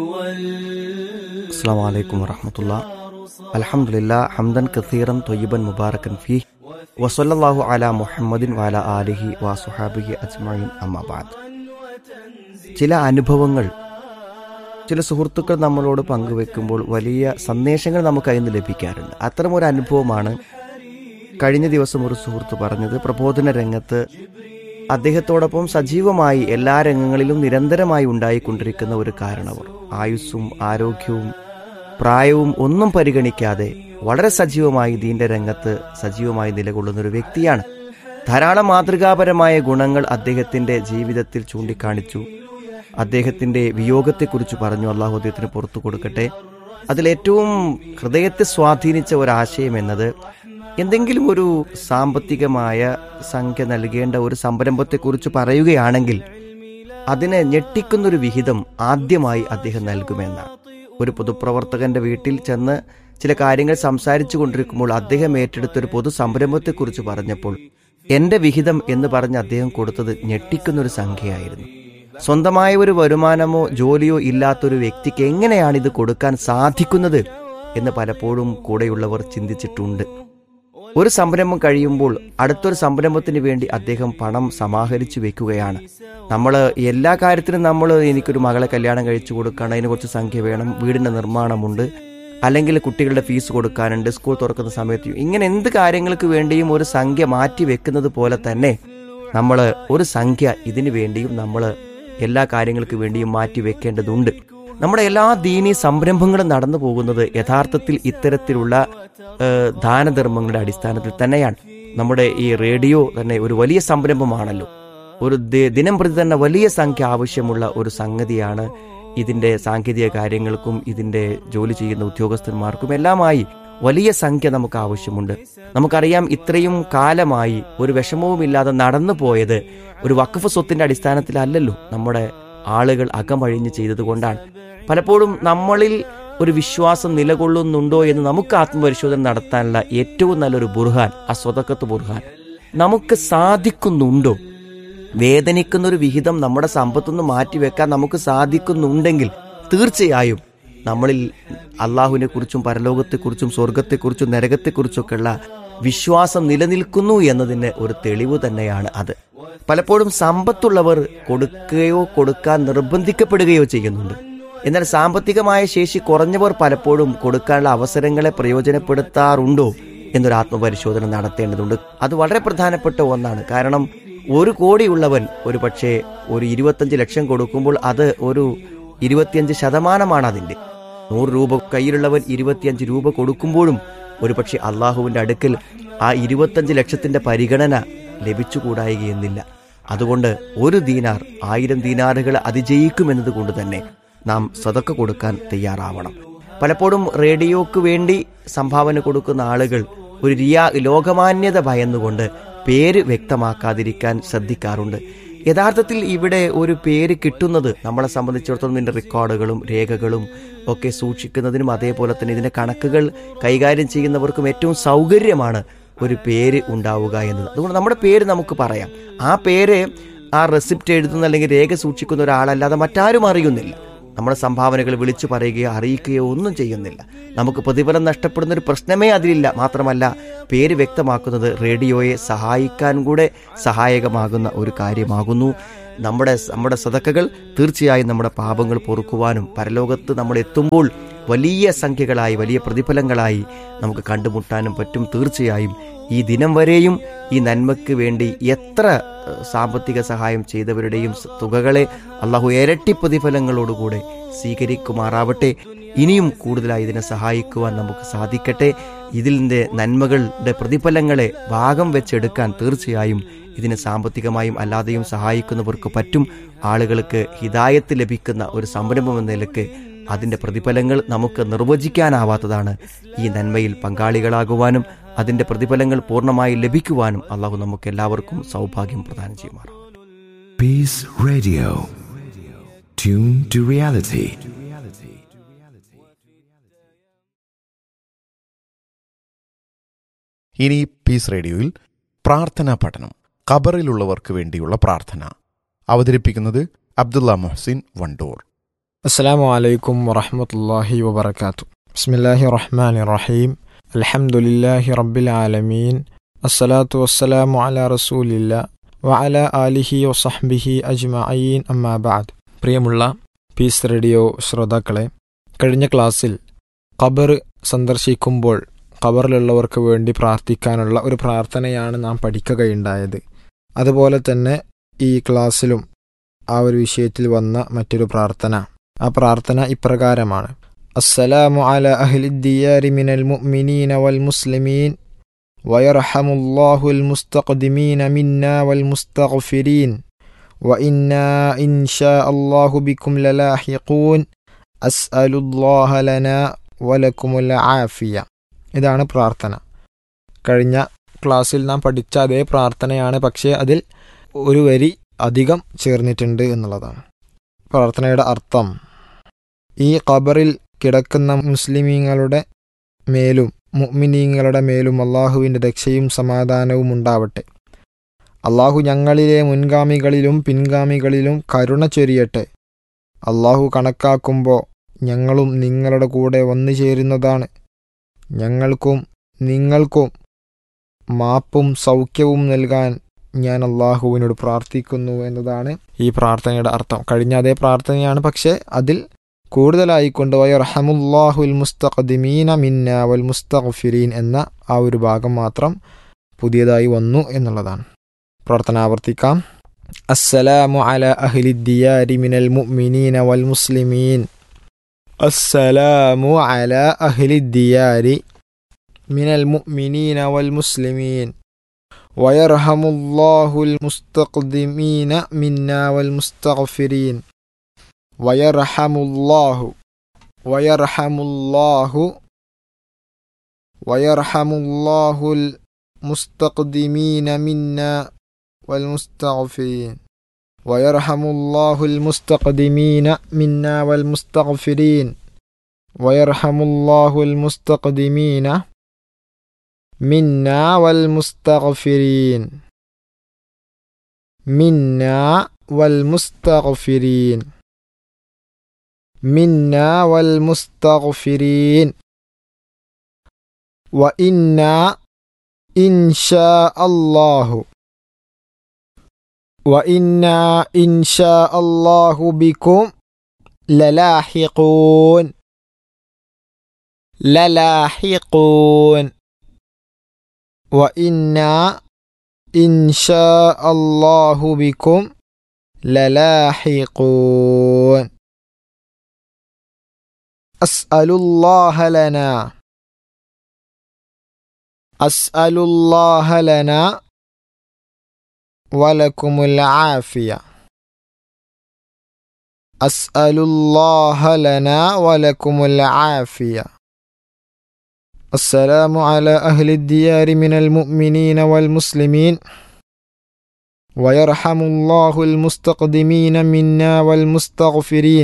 السلام عليكم ورحمة الله الحمد لله حمدا كثيرا طيبا مباركا فيه وصلى الله على محمد وعلى آله وصحابه أجمعين أما بعد ചില അനുഭവങ്ങൾ ചില സുഹൃത്തുക്കൾ നമ്മളോട് പങ്കുവെക്കുമ്പോൾ വലിയ സന്ദേശങ്ങൾ നമുക്ക് അതിൽ നിന്ന് ലഭിക്കാറുണ്ട് അത്തരം ഒരു അനുഭവമാണ് കഴിഞ്ഞ ദിവസം ഒരു സുഹൃത്ത് പറഞ്ഞത് പ്രബോധന രംഗത്ത് അദ്ദേഹത്തോടൊപ്പം സജീവമായി എല്ലാ രംഗങ്ങളിലും നിരന്തരമായി ഉണ്ടായിക്കൊണ്ടിരിക്കുന്ന ഒരു കാരണവർ ആയുസ്സും ആരോഗ്യവും പ്രായവും ഒന്നും പരിഗണിക്കാതെ വളരെ സജീവമായി ദീന്റെ രംഗത്ത് സജീവമായി നിലകൊള്ളുന്ന ഒരു വ്യക്തിയാണ് ധാരാളം മാതൃകാപരമായ ഗുണങ്ങൾ അദ്ദേഹത്തിന്റെ ജീവിതത്തിൽ ചൂണ്ടിക്കാണിച്ചു അദ്ദേഹത്തിന്റെ വിയോഗത്തെക്കുറിച്ച് പറഞ്ഞു അള്ളാഹു അദ്ദേഹത്തിന് പുറത്തു കൊടുക്കട്ടെ അതിലേറ്റവും ഹൃദയത്തെ സ്വാധീനിച്ച ഒരാശയം എന്നത് എന്തെങ്കിലും ഒരു സാമ്പത്തികമായ സംഖ്യ നൽകേണ്ട ഒരു സംരംഭത്തെക്കുറിച്ച് പറയുകയാണെങ്കിൽ അതിനെ ഞെട്ടിക്കുന്നൊരു വിഹിതം ആദ്യമായി അദ്ദേഹം നൽകുമെന്നാണ് ഒരു പൊതുപ്രവർത്തകന്റെ വീട്ടിൽ ചെന്ന് ചില കാര്യങ്ങൾ സംസാരിച്ചു കൊണ്ടിരിക്കുമ്പോൾ അദ്ദേഹം ഏറ്റെടുത്ത ഒരു പൊതു സംരംഭത്തെക്കുറിച്ച് പറഞ്ഞപ്പോൾ എന്റെ വിഹിതം എന്ന് പറഞ്ഞ് അദ്ദേഹം കൊടുത്തത് ഞെട്ടിക്കുന്നൊരു സംഖ്യയായിരുന്നു സ്വന്തമായ ഒരു വരുമാനമോ ജോലിയോ ഇല്ലാത്തൊരു വ്യക്തിക്ക് എങ്ങനെയാണ് ഇത് കൊടുക്കാൻ സാധിക്കുന്നത് എന്ന് പലപ്പോഴും കൂടെയുള്ളവർ ചിന്തിച്ചിട്ടുണ്ട് ഒരു സംരംഭം കഴിയുമ്പോൾ അടുത്തൊരു സംരംഭത്തിന് വേണ്ടി അദ്ദേഹം പണം സമാഹരിച്ചു വെക്കുകയാണ് നമ്മൾ എല്ലാ കാര്യത്തിനും നമ്മൾ എനിക്കൊരു മകളെ കല്യാണം കഴിച്ചു കൊടുക്കണം അതിന് കുറച്ച് സംഖ്യ വേണം വീടിന്റെ നിർമ്മാണമുണ്ട് അല്ലെങ്കിൽ കുട്ടികളുടെ ഫീസ് കൊടുക്കാനുണ്ട് സ്കൂൾ തുറക്കുന്ന സമയത്ത് ഇങ്ങനെ എന്ത് കാര്യങ്ങൾക്ക് വേണ്ടിയും ഒരു സംഖ്യ മാറ്റി വെക്കുന്നത് പോലെ തന്നെ നമ്മൾ ഒരു സംഖ്യ ഇതിനു വേണ്ടിയും നമ്മൾ എല്ലാ കാര്യങ്ങൾക്ക് വേണ്ടിയും മാറ്റി വെക്കേണ്ടതുണ്ട് നമ്മുടെ എല്ലാ ദീനീ സംരംഭങ്ങളും നടന്നു പോകുന്നത് യഥാർത്ഥത്തിൽ ഇത്തരത്തിലുള്ള ഏഹ്, ദാനധർമ്മങ്ങളുടെ അടിസ്ഥാനത്തിൽ തന്നെയാണ് നമ്മുടെ ഈ റേഡിയോ തന്നെ ഒരു വലിയ സംരംഭമാണല്ലോ ഒരു ദി- ദിനം പ്രതി തന്നെ വലിയ സംഖ്യ ആവശ്യമുള്ള ഒരു സംഗതിയാണ് ഇതിന്റെ സാങ്കേതിക കാര്യങ്ങൾക്കും ഇതിന്റെ ജോലി ചെയ്യുന്ന ഉദ്യോഗസ്ഥന്മാർക്കും എല്ലാമായി വലിയ സംഖ്യ നമുക്ക് ആവശ്യമുണ്ട് നമുക്കറിയാം ഇത്രയും കാലമായി ഒരു വിഷമവുമില്ലാതെ നടന്നു പോയത് ഒരു വഖഫ് സ്വത്തിന്റെ അടിസ്ഥാനത്തിലല്ലല്ലോ നമ്മുടെ ആളുകൾ അകമഴിഞ്ഞ് ചെയ്തതുകൊണ്ടാണ് പലപ്പോഴും നമ്മളിൽ ഒരു വിശ്വാസം നിലകൊള്ളുന്നുണ്ടോ എന്ന് നമുക്ക് ആത്മപരിശോധന നടത്താനുള്ള ഏറ്റവും നല്ലൊരു ബുർഹാൻ ആ സ്വതക്കത്ത് ബുർഹാൻ നമുക്ക് സാധിക്കുന്നുണ്ടോ വേദനിക്കുന്ന ഒരു വിഹിതം നമ്മുടെ സമ്പത്തുനിന്ന് മാറ്റിവെക്കാൻ നമുക്ക് സാധിക്കുന്നുണ്ടെങ്കിൽ തീർച്ചയായും നമ്മളിൽ അള്ളാഹുവിനെ കുറിച്ചും പരലോകത്തെക്കുറിച്ചും സ്വർഗത്തെക്കുറിച്ചും നരകത്തെക്കുറിച്ചൊക്കെയുള്ള വിശ്വാസം നിലനിൽക്കുന്നു എന്നതിന് ഒരു തെളിവ് തന്നെയാണ് അത് പലപ്പോഴും സമ്പത്തുള്ളവർ കൊടുക്കുകയോ കൊടുക്കാൻ നിർബന്ധിക്കപ്പെടുകയോ ചെയ്യുന്നുണ്ട് എന്നാൽ സാമ്പത്തികമായ ശേഷി കുറഞ്ഞവർ പലപ്പോഴും കൊടുക്കാനുള്ള അവസരങ്ങളെ പ്രയോജനപ്പെടുത്താറുണ്ടോ എന്നൊരു ആത്മപരിശോധന നടത്തേണ്ടതുണ്ട് അത് വളരെ പ്രധാനപ്പെട്ട ഒന്നാണ് കാരണം ഒരു കോടിയുള്ളവൻ ഒരു പക്ഷേ ഒരു ഇരുപത്തഞ്ച് ലക്ഷം കൊടുക്കുമ്പോൾ അത് ഒരു ഇരുപത്തിയഞ്ച് ശതമാനമാണ് അതിന്റെ നൂറ് രൂപ കയ്യിലുള്ളവൻ ഇരുപത്തിയഞ്ച് രൂപ കൊടുക്കുമ്പോഴും ഒരുപക്ഷെ അള്ളാഹുവിന്റെ അടുക്കൽ ആ ഇരുപത്തഞ്ച് ലക്ഷത്തിന്റെ പരിഗണന ലഭിച്ചുകൂടായികയെന്നില്ല അതുകൊണ്ട് ഒരു ദീനാർ ആയിരം ദീനാറുകൾ അതിജയിക്കുമെന്നത് കൊണ്ട് തന്നെ നാം സതക്ക കൊടുക്കാൻ തയ്യാറാവണം പലപ്പോഴും റേഡിയോക്ക് വേണ്ടി സംഭാവന കൊടുക്കുന്ന ആളുകൾ ഒരു റിയാ ലോകമാന്യത ഭയന്നുകൊണ്ട് പേര് വ്യക്തമാക്കാതിരിക്കാൻ ശ്രദ്ധിക്കാറുണ്ട് യഥാർത്ഥത്തിൽ ഇവിടെ ഒരു പേര് കിട്ടുന്നത് നമ്മളെ സംബന്ധിച്ചിടത്തോളം ഇതിന്റെ റെക്കോർഡുകളും രേഖകളും ഒക്കെ സൂക്ഷിക്കുന്നതിനും അതേപോലെ തന്നെ ഇതിന്റെ കണക്കുകൾ കൈകാര്യം ചെയ്യുന്നവർക്കും ഏറ്റവും സൗകര്യമാണ് ഒരു പേര് ഉണ്ടാവുക എന്നത് അതുകൊണ്ട് നമ്മുടെ പേര് നമുക്ക് പറയാം ആ പേര് ആ റെസിപ്റ്റ് എഴുതുന്ന അല്ലെങ്കിൽ രേഖ സൂക്ഷിക്കുന്ന ഒരാളല്ലാതെ മറ്റാരും അറിയുന്നില്ല നമ്മുടെ സംഭാവനകൾ വിളിച്ചു പറയുകയോ അറിയിക്കുകയോ ഒന്നും ചെയ്യുന്നില്ല നമുക്ക് പ്രതിഫലം നഷ്ടപ്പെടുന്ന ഒരു പ്രശ്നമേ അതിലില്ല മാത്രമല്ല പേര് വ്യക്തമാക്കുന്നത് റേഡിയോയെ സഹായിക്കാൻ കൂടെ സഹായകമാകുന്ന ഒരു കാര്യമാകുന്നു നമ്മുടെ നമ്മുടെ സതക്കകൾ തീർച്ചയായും നമ്മുടെ പാപങ്ങൾ പൊറുക്കുവാനും പരലോകത്ത് നമ്മൾ എത്തുമ്പോൾ വലിയ സംഖ്യകളായി വലിയ പ്രതിഫലങ്ങളായി നമുക്ക് കണ്ടുമുട്ടാനും പറ്റും തീർച്ചയായും ഈ ദിനം വരെയും ഈ നന്മയ്ക്ക് വേണ്ടി എത്ര ഏഹ്, സാമ്പത്തിക സഹായം ചെയ്തവരുടെയും സ- തുകകളെ അള്ളാഹു ഇരട്ടി പ്രതിഫലങ്ങളോടുകൂടെ സ്വീകരിക്കുമാറാവട്ടെ ഇനിയും കൂടുതലായി ഇതിനെ സഹായിക്കുവാൻ നമുക്ക് സാധിക്കട്ടെ ഇതിൻ്റെ നന്മകളുടെ പ്രതിഫലങ്ങളെ ഭാഗം വെച്ചെടുക്കാൻ തീർച്ചയായും ഇതിനെ സാമ്പത്തികമായും അല്ലാതെയും സഹായിക്കുന്നവർക്ക് പറ്റും ആളുകൾക്ക് ഹിതായത്ത് ലഭിക്കുന്ന ഒരു സംരംഭം എന്ന നിലക്ക് അതിന്റെ പ്രതിഫലങ്ങൾ നമുക്ക് നിർവചിക്കാനാവാത്തതാണ് ഈ നന്മയിൽ പങ്കാളികളാകുവാനും അതിന്റെ പ്രതിഫലങ്ങൾ പൂർണ്ണമായി ലഭിക്കുവാനും അള്ളാഹു നമുക്ക് എല്ലാവർക്കും സൗഭാഗ്യം പ്രദാനം ചെയ്യുമാറാം Peace Radio. Tune to reality. ഇനി പീസ് റേഡിയോയിൽ പ്രാർത്ഥനാ പഠനം ഖബറിലുള്ളവർക്ക് വേണ്ടിയുള്ള പ്രാർത്ഥന അവതരിപ്പിക്കുന്നത് അബ്ദുള്ള മൊഹസിൻ വണ്ടൂർ السلام عليكم ورحمة الله وبركاته بسم الله الرحمن الرحيم الحمد لله رب العالمين الصلاة والسلام على رسول الله وعلى آله وصحبه أجمعين أما بعد പ്രിയമുള്ള പീസ് റേഡിയോ ശ്രോതാക്കളെ കഴിഞ്ഞ ക്ലാസ്സിൽ ഖബർ സന്ദർശിക്കുമ്പോൾ ഖബറിലുള്ളവർക്ക് വേണ്ടി പ്രാർത്ഥിക്കാനുള്ള ഒരു പ്രാർത്ഥനയാണ് നാം പഠിക്കുകയുണ്ടായത് അതുപോലെ തന്നെ ഈ ക്ലാസ്സിലും ആ ഒരു വിഷയത്തിൽ വന്ന മറ്റൊരു പ്രാർത്ഥന ആ പ്രാർത്ഥന ഇപ്രകാരമാണ് അസ്സലാമു അല അഹ്ലിദ്ദിയാരി മിനൽ മുഅ്മിനീന വൽ മുസ്ലിമീൻ വയർഹമുല്ലാഹു അൽ മുസ്തഖ്ദിമീന മിന്ന വൽ മുസ്തഗ്ഫിരീൻ وإنا إن شاء الله بكم للاحقون أسأل الله لنا ولكم العافية ഇതാണ് പ്രാർത്ഥന കഴിഞ്ഞ ക്ലാസ്സിൽ നാം പഠിച്ച അതേ പ്രാർത്ഥനയാണ് പക്ഷേ അതിൽ ഒരു വരി അധികം ചേർന്നിട്ടുണ്ട് എന്നുള്ളതാണ് പ്രാർത്ഥനയുടെ അർത്ഥം ഈ ഖബറിൽ കിടക്കുന്ന മുസ്ലിമീങ്ങളുടെ മേലും മുഅ്മിനീങ്ങളുടെ മേലും അള്ളാഹുവിൻ്റെ രക്ഷയും സമാധാനവും ഉണ്ടാവട്ടെ അള്ളാഹു ഞങ്ങളിലെ മുൻഗാമികളിലും പിൻഗാമികളിലും കരുണ ചൊരിയട്ടെ അള്ളാഹു കണക്കാക്കുമ്പോൾ ഞങ്ങളും നിങ്ങളുടെ കൂടെ വന്നു ചേരുന്നതാണ് ഞങ്ങൾക്കും നിങ്ങൾക്കും മാപ്പും സൗഖ്യവും നൽകാൻ ഞാൻ അള്ളാഹുവിനോട് പ്രാർത്ഥിക്കുന്നു എന്നതാണ് ഈ പ്രാർത്ഥനയുടെ അർത്ഥം കഴിഞ്ഞ അതേ പ്രാർത്ഥനയാണ് പക്ഷേ അതിൽ കൂടുതലായിക്കൊണ്ട് വയർഹമുല്ലാഹുൽ മുസ്തഖദിമീന മിന്ന വൽ മുസ്തഗ്ഫിരീൻ എന്ന ആ ഒരു ഭാഗം മാത്രം പുതിയതായി വന്നു എന്നുള്ളതാണ് പ്രാർത്ഥന ആവർത്തിക്കാം അസ്സലാമു അല അഹ്ലിദ്ദിയാരി മിനൽ മുഅ്മിനീന വൽ മുസ്ലിമീൻ അസ്സലാമു അല അഹ്ലിദ്ദിയാരി മിനൽ മുഅ്മിനീന വൽ മുസ്ലിമീൻ ويرحم الله المستقدمين منا والمستغفرين ويرحم الله ويرحم الله ويرحم الله المستقدمين منا والمستغفرين ويرحم الله المستقدمين منا والمستغفرين ويرحم الله المستقدمين منا والمستغفرين منا والمستغفرين منا والمستغفرين وإنا إن شاء الله وإنا إن شاء الله بكم للاحقون للاحقون وإنا إن شاء الله بكم للاحقون أسأل الله لنا أسأل الله لنا ولكم العافية أسأل الله لنا ولكم العافية السلام على أهل الديار من المؤمنين والمسلمين ويرحم الله المستقدمين منا والمستغفرين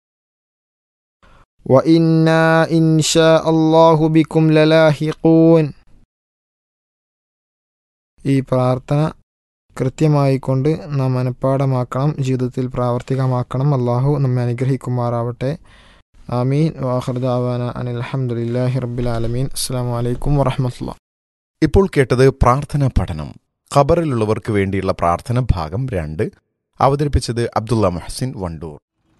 وإنا إن شاء الله بكم للاحقون ഈ പ്രാർത്ഥന കൃത്യമായിക്കൊണ്ട് നാം മനഃപ്പാടമാക്കണം ജീവിതത്തിൽ പ്രാവർത്തികമാക്കണം അള്ളാഹു നമ്മെ അനുഗ്രഹിക്കുമാറാവട്ടെ ആമീൻ വാഹർദാവാന അനിൽ അഹമ്മദില്ലാഹി റബ്ബിൽ ആലമീൻ അസ്സാം വലൈക്കും വറഹമത്തുള്ള ഇപ്പോൾ കേട്ടത് പ്രാർത്ഥനാ പഠനം ഖബറിലുള്ളവർക്ക് വേണ്ടിയുള്ള പ്രാർത്ഥന ഭാഗം രണ്ട് അവതരിപ്പിച്ചത് അബ്ദുള്ള മുഹസിൻ വണ്ടൂർ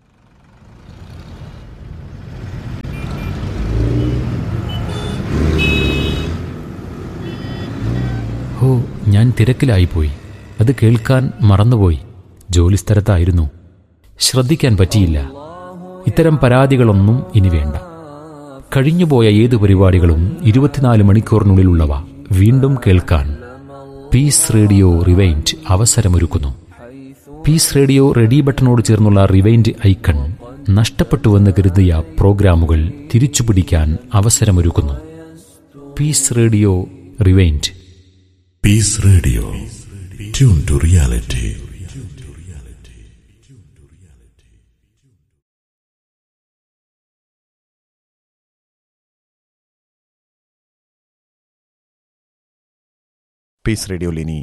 ഹോ ഞാൻ തിരക്കിലായിപ്പോയി അത് കേൾക്കാൻ മറന്നുപോയി ജോലിസ്ഥലത്തായിരുന്നു ശ്രദ്ധിക്കാൻ പറ്റിയില്ല ഇത്തരം പരാതികളൊന്നും ഇനി വേണ്ട കഴിഞ്ഞുപോയ ഏത് പരിപാടികളും ഇരുപത്തിനാല് മണിക്കൂറിനുള്ളിലുള്ളവ വീണ്ടും കേൾക്കാൻ പീസ് റേഡിയോ റിവൈൻഡ് അവസരമൊരുക്കുന്നു പീസ് റേഡിയോ റെഡി ബട്ടണോട് ചേർന്നുള്ള റിവൈൻഡ് ഐക്കൺ നഷ്ടപ്പെട്ടുവെന്ന് കരുതിയ പ്രോഗ്രാമുകൾ തിരിച്ചുപിടിക്കാൻ അവസരമൊരുക്കുന്നു Peace Radio rewind Peace Radio. Tune to reality. Peace റേഡിയോയിൽ ഇനി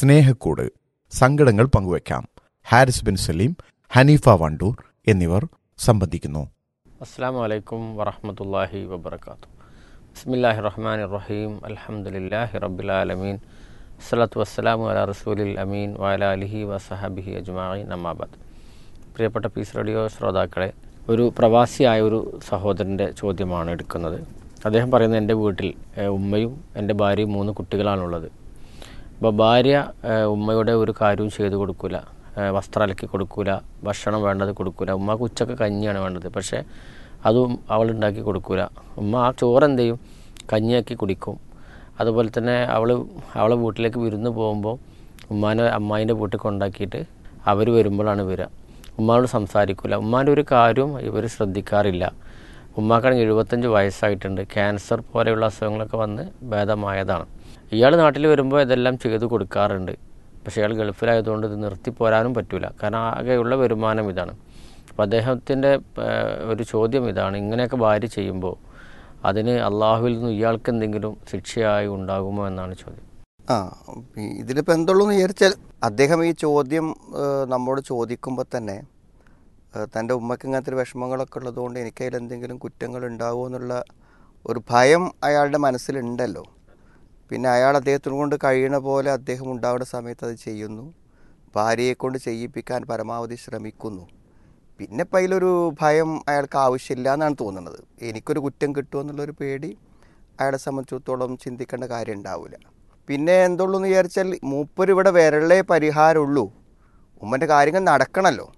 സ്നേഹക്കൂട് സങ്കടങ്ങൾ പങ്കുവയ്ക്കാം ഹാരിസ് ബിൻ സലീം ഹനീഫ വണ്ടൂർ എന്നിവർ സംബന്ധിക്കുന്നു അസ്സാം വലൈക്കും വറഹമത്തല്ലാഹി വബർക്കാത്തു ബിസ്മില്ലാഹി റഹ്മാൻ റഹീം അൽഹംദുലില്ലാഹി റബ്ബിലാലമീൻ അസ്സലാത്തു വസ്സലാമു അല റസൂലിൽ അമീൻ വഅല അലിഹി വസഹബിഹി അജ്മാഇൻ അമ്മാബാദ് പ്രിയപ്പെട്ട പീസ് റേഡിയോ ശ്രോതാക്കളെ ഒരു പ്രവാസിയായ ഒരു സഹോദരൻ്റെ ചോദ്യമാണ് എടുക്കുന്നത് അദ്ദേഹം പറയുന്നത് എൻ്റെ വീട്ടിൽ ഏഹ്, ഉമ്മയും എൻ്റെ ഭാര്യയും മൂന്ന് കുട്ടികളാണുള്ളത് അപ്പോൾ ഭാര്യ ഏഹ്, ഉമ്മയുടെ ഒരു കാര്യവും ചെയ്തു കൊടുക്കില്ല വസ്ത്രം അലക്കി കൊടുക്കൂല ഭക്ഷണം വേണ്ടത് കൊടുക്കൂല ഉമ്മക്ക് ഉച്ചക്ക് കഞ്ഞിയാണ് വേണ്ടത് പക്ഷേ അതും അവൾ ഉണ്ടാക്കി കൊടുക്കൂല ഉമ്മ ആ ചോറ് എന്ത് ചെയ്യും കഞ്ഞിയാക്കി കുടിക്കും അതുപോലെ തന്നെ അവൾ അവളെ വീട്ടിലേക്ക് വിരുന്ന് പോകുമ്പോൾ ഉമ്മാനെ അമ്മായിൻ്റെ വീട്ടിൽ കൊണ്ടാക്കിയിട്ട് അവർ വരുമ്പോഴാണ് വരിക ഉമ്മാനോട് സംസാരിക്കില്ല ഉമ്മാൻ്റെ ഒരു കാര്യവും ഇവർ ശ്രദ്ധിക്കാറില്ല ഉമ്മാക്കാണെങ്കിൽ എഴുപത്തഞ്ച് വയസ്സായിട്ടുണ്ട് ക്യാൻസർ പോലെയുള്ള അസുഖങ്ങളൊക്കെ വന്ന് ഭേദമായതാണ് ഇയാൾ നാട്ടിൽ വരുമ്പോൾ ഇതെല്ലാം ചെയ്തു കൊടുക്കാറുണ്ട് പക്ഷേ ഇയാൾ ഗൾഫിലായതുകൊണ്ട് ഇത് നിർത്തിപ്പോരാനും പറ്റില്ല കാരണം ആകെയുള്ള വരുമാനം ഇതാണ് അപ്പോൾ അദ്ദേഹത്തിൻ്റെ ഒരു ചോദ്യം ഇതാണ് ഇങ്ങനെയൊക്കെ ഭാര്യ ചെയ്യുമ്പോൾ അതിന് അള്ളാഹുവിൽ നിന്ന് ഇയാൾക്ക് എന്തെങ്കിലും ശിക്ഷയായി ഉണ്ടാകുമോ എന്നാണ് ചോദ്യം ആ ഇതിലിപ്പോൾ എന്തുള്ളൂ എന്ന് വിചാരിച്ചാൽ അദ്ദേഹം ഈ ചോദ്യം ഏഹ്, നമ്മോട് ചോദിക്കുമ്പോൾ തന്നെ ഏഹ്, തൻ്റെ ഉമ്മയ്ക്ക് ഇങ്ങനത്തെ ഒരു വിഷമങ്ങളൊക്കെ ഉള്ളതുകൊണ്ട് എനിക്കതിൽ എന്തെങ്കിലും കുറ്റങ്ങൾ ഉണ്ടാവുമോ എന്നുള്ള ഒരു ഭയം അയാളുടെ മനസ്സിലുണ്ടല്ലോ പിന്നെ അയാൾ അദ്ദേഹത്തിനെ കൊണ്ട് കഴിയണ പോലെ അദ്ദേഹം ഉണ്ടാവുന്ന സമയത്ത് അത് ചെയ്യുന്നു ഭാര്യയെ കൊണ്ട് ചെയ്യിപ്പിക്കാൻ പരമാവധി ശ്രമിക്കുന്നു പിന്നെ ഇപ്പം അതിലൊരു ഭയം അയാൾക്ക് ആവശ്യമില്ല എന്നാണ് തോന്നുന്നത് എനിക്കൊരു കുറ്റം കിട്ടുമെന്നുള്ളൊരു പേടി അയാളെ സംബന്ധിച്ചിടത്തോളം ചിന്തിക്കേണ്ട കാര്യം ഉണ്ടാവില്ല പിന്നെ എന്തുള്ളൂ എന്ന് വിചാരിച്ചാൽ മൂപ്പര് ഇവിടെ വിരളേ പരിഹാരമുള്ളൂ ഉമ്മൻ്റെ കാര്യങ്ങൾ നടക്കണമല്ലോ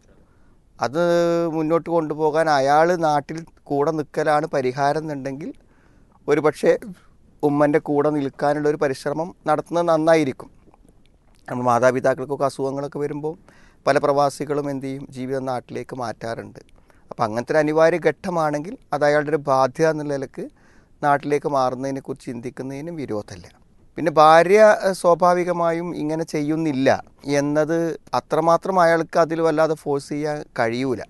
അത് മുന്നോട്ട് കൊണ്ടുപോകാൻ അയാൾ നാട്ടിൽ കൂടെ നിൽക്കലാണ് പരിഹാരം എന്നുണ്ടെങ്കിൽ ഒരു പക്ഷേ ഉമ്മൻ്റെ കൂടെ നിൽക്കാനുള്ള ഒരു പരിശ്രമം നടത്തുന്നത് നന്നായിരിക്കും നമ്മൾ മാതാപിതാക്കൾക്കൊക്കെ അസുഖങ്ങളൊക്കെ വരുമ്പോൾ പല പ്രവാസികളും എന്ത് ചെയ്യും ജീവിതം നാട്ടിലേക്ക് മാറ്റാറുണ്ട് അപ്പോൾ അങ്ങനത്തെ ഒരു അനിവാര്യ ഘട്ടമാണെങ്കിൽ അത് അയാളുടെ ഒരു ബാധ്യത എന്നുള്ള നിലക്ക് നാട്ടിലേക്ക് മാറുന്നതിനെക്കുറിച്ച് ചിന്തിക്കുന്നതിനും വിരോധമല്ല പിന്നെ ഭാര്യ ഏഹ്, സ്വാഭാവികമായും ഇങ്ങനെ ചെയ്യുന്നില്ല എന്നത് അത്രമാത്രം അയാൾക്ക് അതിൽ വല്ലാതെ ഫോഴ്സ് ചെയ്യാൻ കഴിയൂല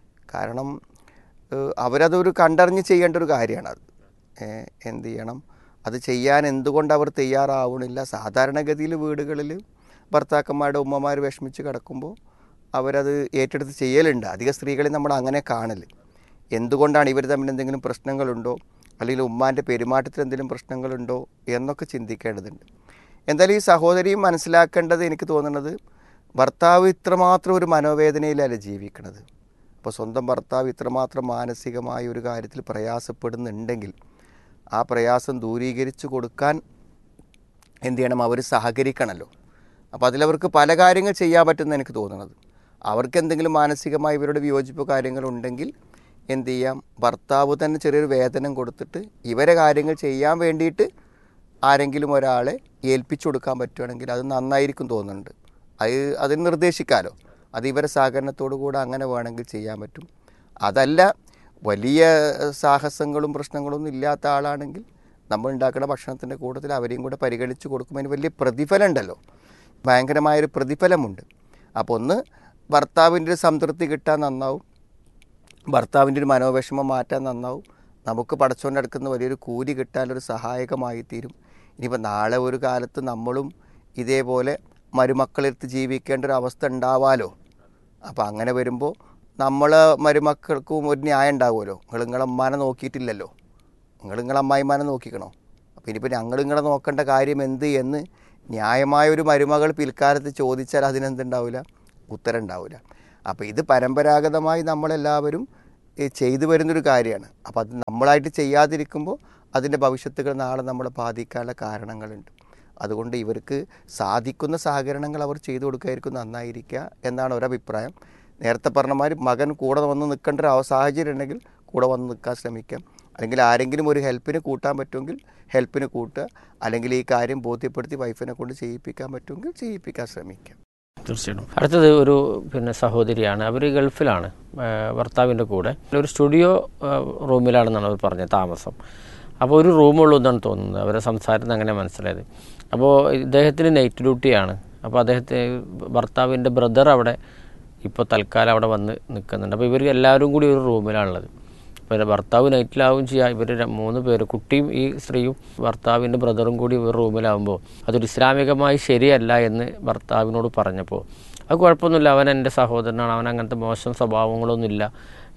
കാരണം ഏഹ്, അവരതൊരു കണ്ടറിഞ്ഞ് ചെയ്യേണ്ട ഒരു കാര്യമാണത് ഏഹ്, എന്ത് ചെയ്യണം അത് ചെയ്യാൻ എന്തുകൊണ്ട് അവർ തയ്യാറാവണില്ല സാധാരണഗതിയിൽ വീടുകളിൽ ഭർത്താക്കന്മാരുടെ ഉമ്മമാർ വിഷമിച്ച് കിടക്കുമ്പോൾ അവരത് ഏറ്റെടുത്ത് ചെയ്യലുണ്ട് അധിക സ്ത്രീകളെ നമ്മൾ അങ്ങനെ കാണൽ എന്തുകൊണ്ടാണ് ഇവർ തമ്മിൽ എന്തെങ്കിലും പ്രശ്നങ്ങളുണ്ടോ അല്ലെങ്കിൽ ഉമ്മാൻ്റെ പെരുമാറ്റത്തിൽ എന്തെങ്കിലും പ്രശ്നങ്ങളുണ്ടോ എന്നൊക്കെ ചിന്തിക്കേണ്ടതുണ്ട് എന്തായാലും ഈ സഹോദരിയും മനസ്സിലാക്കേണ്ടത് എനിക്ക് തോന്നുന്നത് ഭർത്താവ് ഇത്രമാത്രം ഒരു മനോവേദനയിലല്ല ജീവിക്കണത് അപ്പോൾ സ്വന്തം ഭർത്താവ് ഇത്രമാത്രം മാനസികമായ ഒരു കാര്യത്തിൽ പ്രയാസപ്പെടുന്നുണ്ടെങ്കിൽ ആ പ്രയാസം ദൂരീകരിച്ചു കൊടുക്കാൻ എന്ത് ചെയ്യണം അവർ സഹകരിക്കണമല്ലോ അപ്പോൾ അതിലവർക്ക് പല കാര്യങ്ങൾ ചെയ്യാൻ പറ്റുമെന്ന് എനിക്ക് തോന്നുന്നത് അവർക്ക് എന്തെങ്കിലും മാനസികമായി ഇവരുടെ വിയോജിപ്പ് കാര്യങ്ങളുണ്ടെങ്കിൽ എന്ത് ചെയ്യാം ഭർത്താവ് തന്നെ ചെറിയൊരു വേതനം കൊടുത്തിട്ട് ഇവരെ കാര്യങ്ങൾ ചെയ്യാൻ വേണ്ടിയിട്ട് ആരെങ്കിലും ഒരാളെ ഏൽപ്പിച്ചു കൊടുക്കാൻ പറ്റുകയാണെങ്കിൽ അത് നന്നായിരിക്കും തോന്നുന്നുണ്ട് അത് അതിന് നിർദ്ദേശിക്കാമല്ലോ അത് ഇവരെ സഹകരണത്തോടു കൂടെ അങ്ങനെ വേണമെങ്കിൽ ചെയ്യാൻ പറ്റും അതല്ല വലിയ സാഹസങ്ങളും പ്രശ്നങ്ങളൊന്നും ഇല്ലാത്ത ആളാണെങ്കിൽ നമ്മൾ ഉണ്ടാക്കുന്ന ഭക്ഷണത്തിൻ്റെ കൂട്ടത്തിൽ അവരെയും കൂടെ പരിഗണിച്ച് കൊടുക്കുമ്പോൾ അതിന് വലിയ പ്രതിഫലം ഉണ്ടല്ലോ ഭയങ്കരമായൊരു പ്രതിഫലമുണ്ട് അപ്പോൾ ഒന്ന് ഭർത്താവിൻ്റെ ഒരു സംതൃപ്തി കിട്ടാൻ നന്നാവും ഭർത്താവിൻ്റെ ഒരു മനോവിഷമം മാറ്റാൻ നന്നാവും നമുക്ക് പടച്ചുകൊണ്ടെടുക്കുന്ന വലിയൊരു കൂലി കിട്ടാനൊരു സഹായകമായി തീരും ഇനിയിപ്പോൾ നാളെ ഒരു കാലത്ത് നമ്മളും ഇതേപോലെ മരുമക്കളെടുത്ത് ജീവിക്കേണ്ട ഒരു അവസ്ഥ ഉണ്ടാവാലോ അപ്പോൾ അങ്ങനെ വരുമ്പോൾ നമ്മൾ മരുമക്കൾക്കും ഒരു ന്യായം ഉണ്ടാവുമല്ലോ നിങ്ങൾ നിങ്ങളെ അമ്മാനെ നോക്കിയിട്ടില്ലല്ലോ നിങ്ങൾ നിങ്ങളെ അമ്മായിമാനെ നോക്കിക്കണോ അപ്പോൾ ഇനിയിപ്പോൾ ഞങ്ങൾ നിങ്ങളെ നോക്കേണ്ട കാര്യം എന്ത് എന്ന് ന്യായമായ ഒരു മരുമകൾ പിൽക്കാലത്ത് ചോദിച്ചാൽ അതിനെന്തുണ്ടാവില്ല ഉത്തരം ഉണ്ടാവില്ല അപ്പോൾ ഇത് പരമ്പരാഗതമായി നമ്മളെല്ലാവരും ഈ ചെയ്തു വരുന്നൊരു കാര്യമാണ് അപ്പോൾ അത് നമ്മളായിട്ട് ചെയ്യാതിരിക്കുമ്പോൾ അതിൻ്റെ ഭവിഷ്യത്തുകൾ നാളെ നമ്മളെ ബാധിക്കാനുള്ള കാരണങ്ങളുണ്ട് അതുകൊണ്ട് ഇവർക്ക് സാധിക്കുന്ന സഹകരണങ്ങൾ അവർ ചെയ്തു കൊടുക്കുകയായിരിക്കും നന്നായിരിക്കുക എന്നാണ് ഒരഭിപ്രായം നേരത്തെ പറഞ്ഞ മാതിരി മകൻ കൂടെ വന്ന് നിൽക്കേണ്ട ഒരു അവ- സാഹചര്യം ഉണ്ടെങ്കിൽ കൂടെ വന്ന് നിൽക്കാൻ ശ്രമിക്കാം അല്ലെങ്കിൽ ആരെങ്കിലും ഒരു ഹെൽപ്പിന് കൂട്ടാൻ പറ്റുമെങ്കിൽ ഹെൽപ്പിന് കൂട്ടുക അല്ലെങ്കിൽ ഈ കാര്യം ബോധ്യപ്പെടുത്തി വൈഫിനെ കൊണ്ട് ചെയ്യിപ്പിക്കാൻ പറ്റുമെങ്കിൽ ചെയ്യിപ്പിക്കാൻ ശ്രമിക്കാം തീർച്ചയായിട്ടും അടുത്തത് ഒരു പിന്നെ സഹോദരിയാണ് അവർ ഗൾഫിലാണ് ഭർത്താവിൻ്റെ കൂടെ ഒരു സ്റ്റുഡിയോ ആ, റൂമിലാണെന്നാണ് അവർ പറഞ്ഞത് താമസം അപ്പോൾ ഒരു റൂമുള്ളൂ എന്നാണ് തോന്നുന്നത് അവരെ സംസാരത്തിൽ നിന്ന് അങ്ങനെ മനസ്സിലായത് അപ്പോൾ ഇദ്ദേഹത്തിന് നൈറ്റ് ഡ്യൂട്ടിയാണ് അപ്പോൾ അദ്ദേഹത്തെ ഭർത്താവിൻ്റെ ബ്രദർ അവിടെ ഇപ്പോൾ തൽക്കാലം അവിടെ വന്ന് നിൽക്കുന്നുണ്ട് അപ്പോൾ ഇവർ എല്ലാവരും കൂടി ഒരു റൂമിലാണുള്ളത് പിന്നെ ഭർത്താവ് നൈറ്റിലാവും ചെയ്യുക ഇവർ മൂന്ന് പേര് കുട്ടിയും ഈ സ്ത്രീയും ഭർത്താവിൻ്റെ ബ്രദറും കൂടി ഒരു റൂമിലാവുമ്പോൾ അതൊരു ഇസ്ലാമികമായി ശരിയല്ല എന്ന് ഭർത്താവിനോട് പറഞ്ഞപ്പോൾ അത് കുഴപ്പമൊന്നുമില്ല അവൻ എൻ്റെ സഹോദരനാണ് അവൻ അങ്ങനത്തെ മോശം സ്വഭാവങ്ങളൊന്നുമില്ല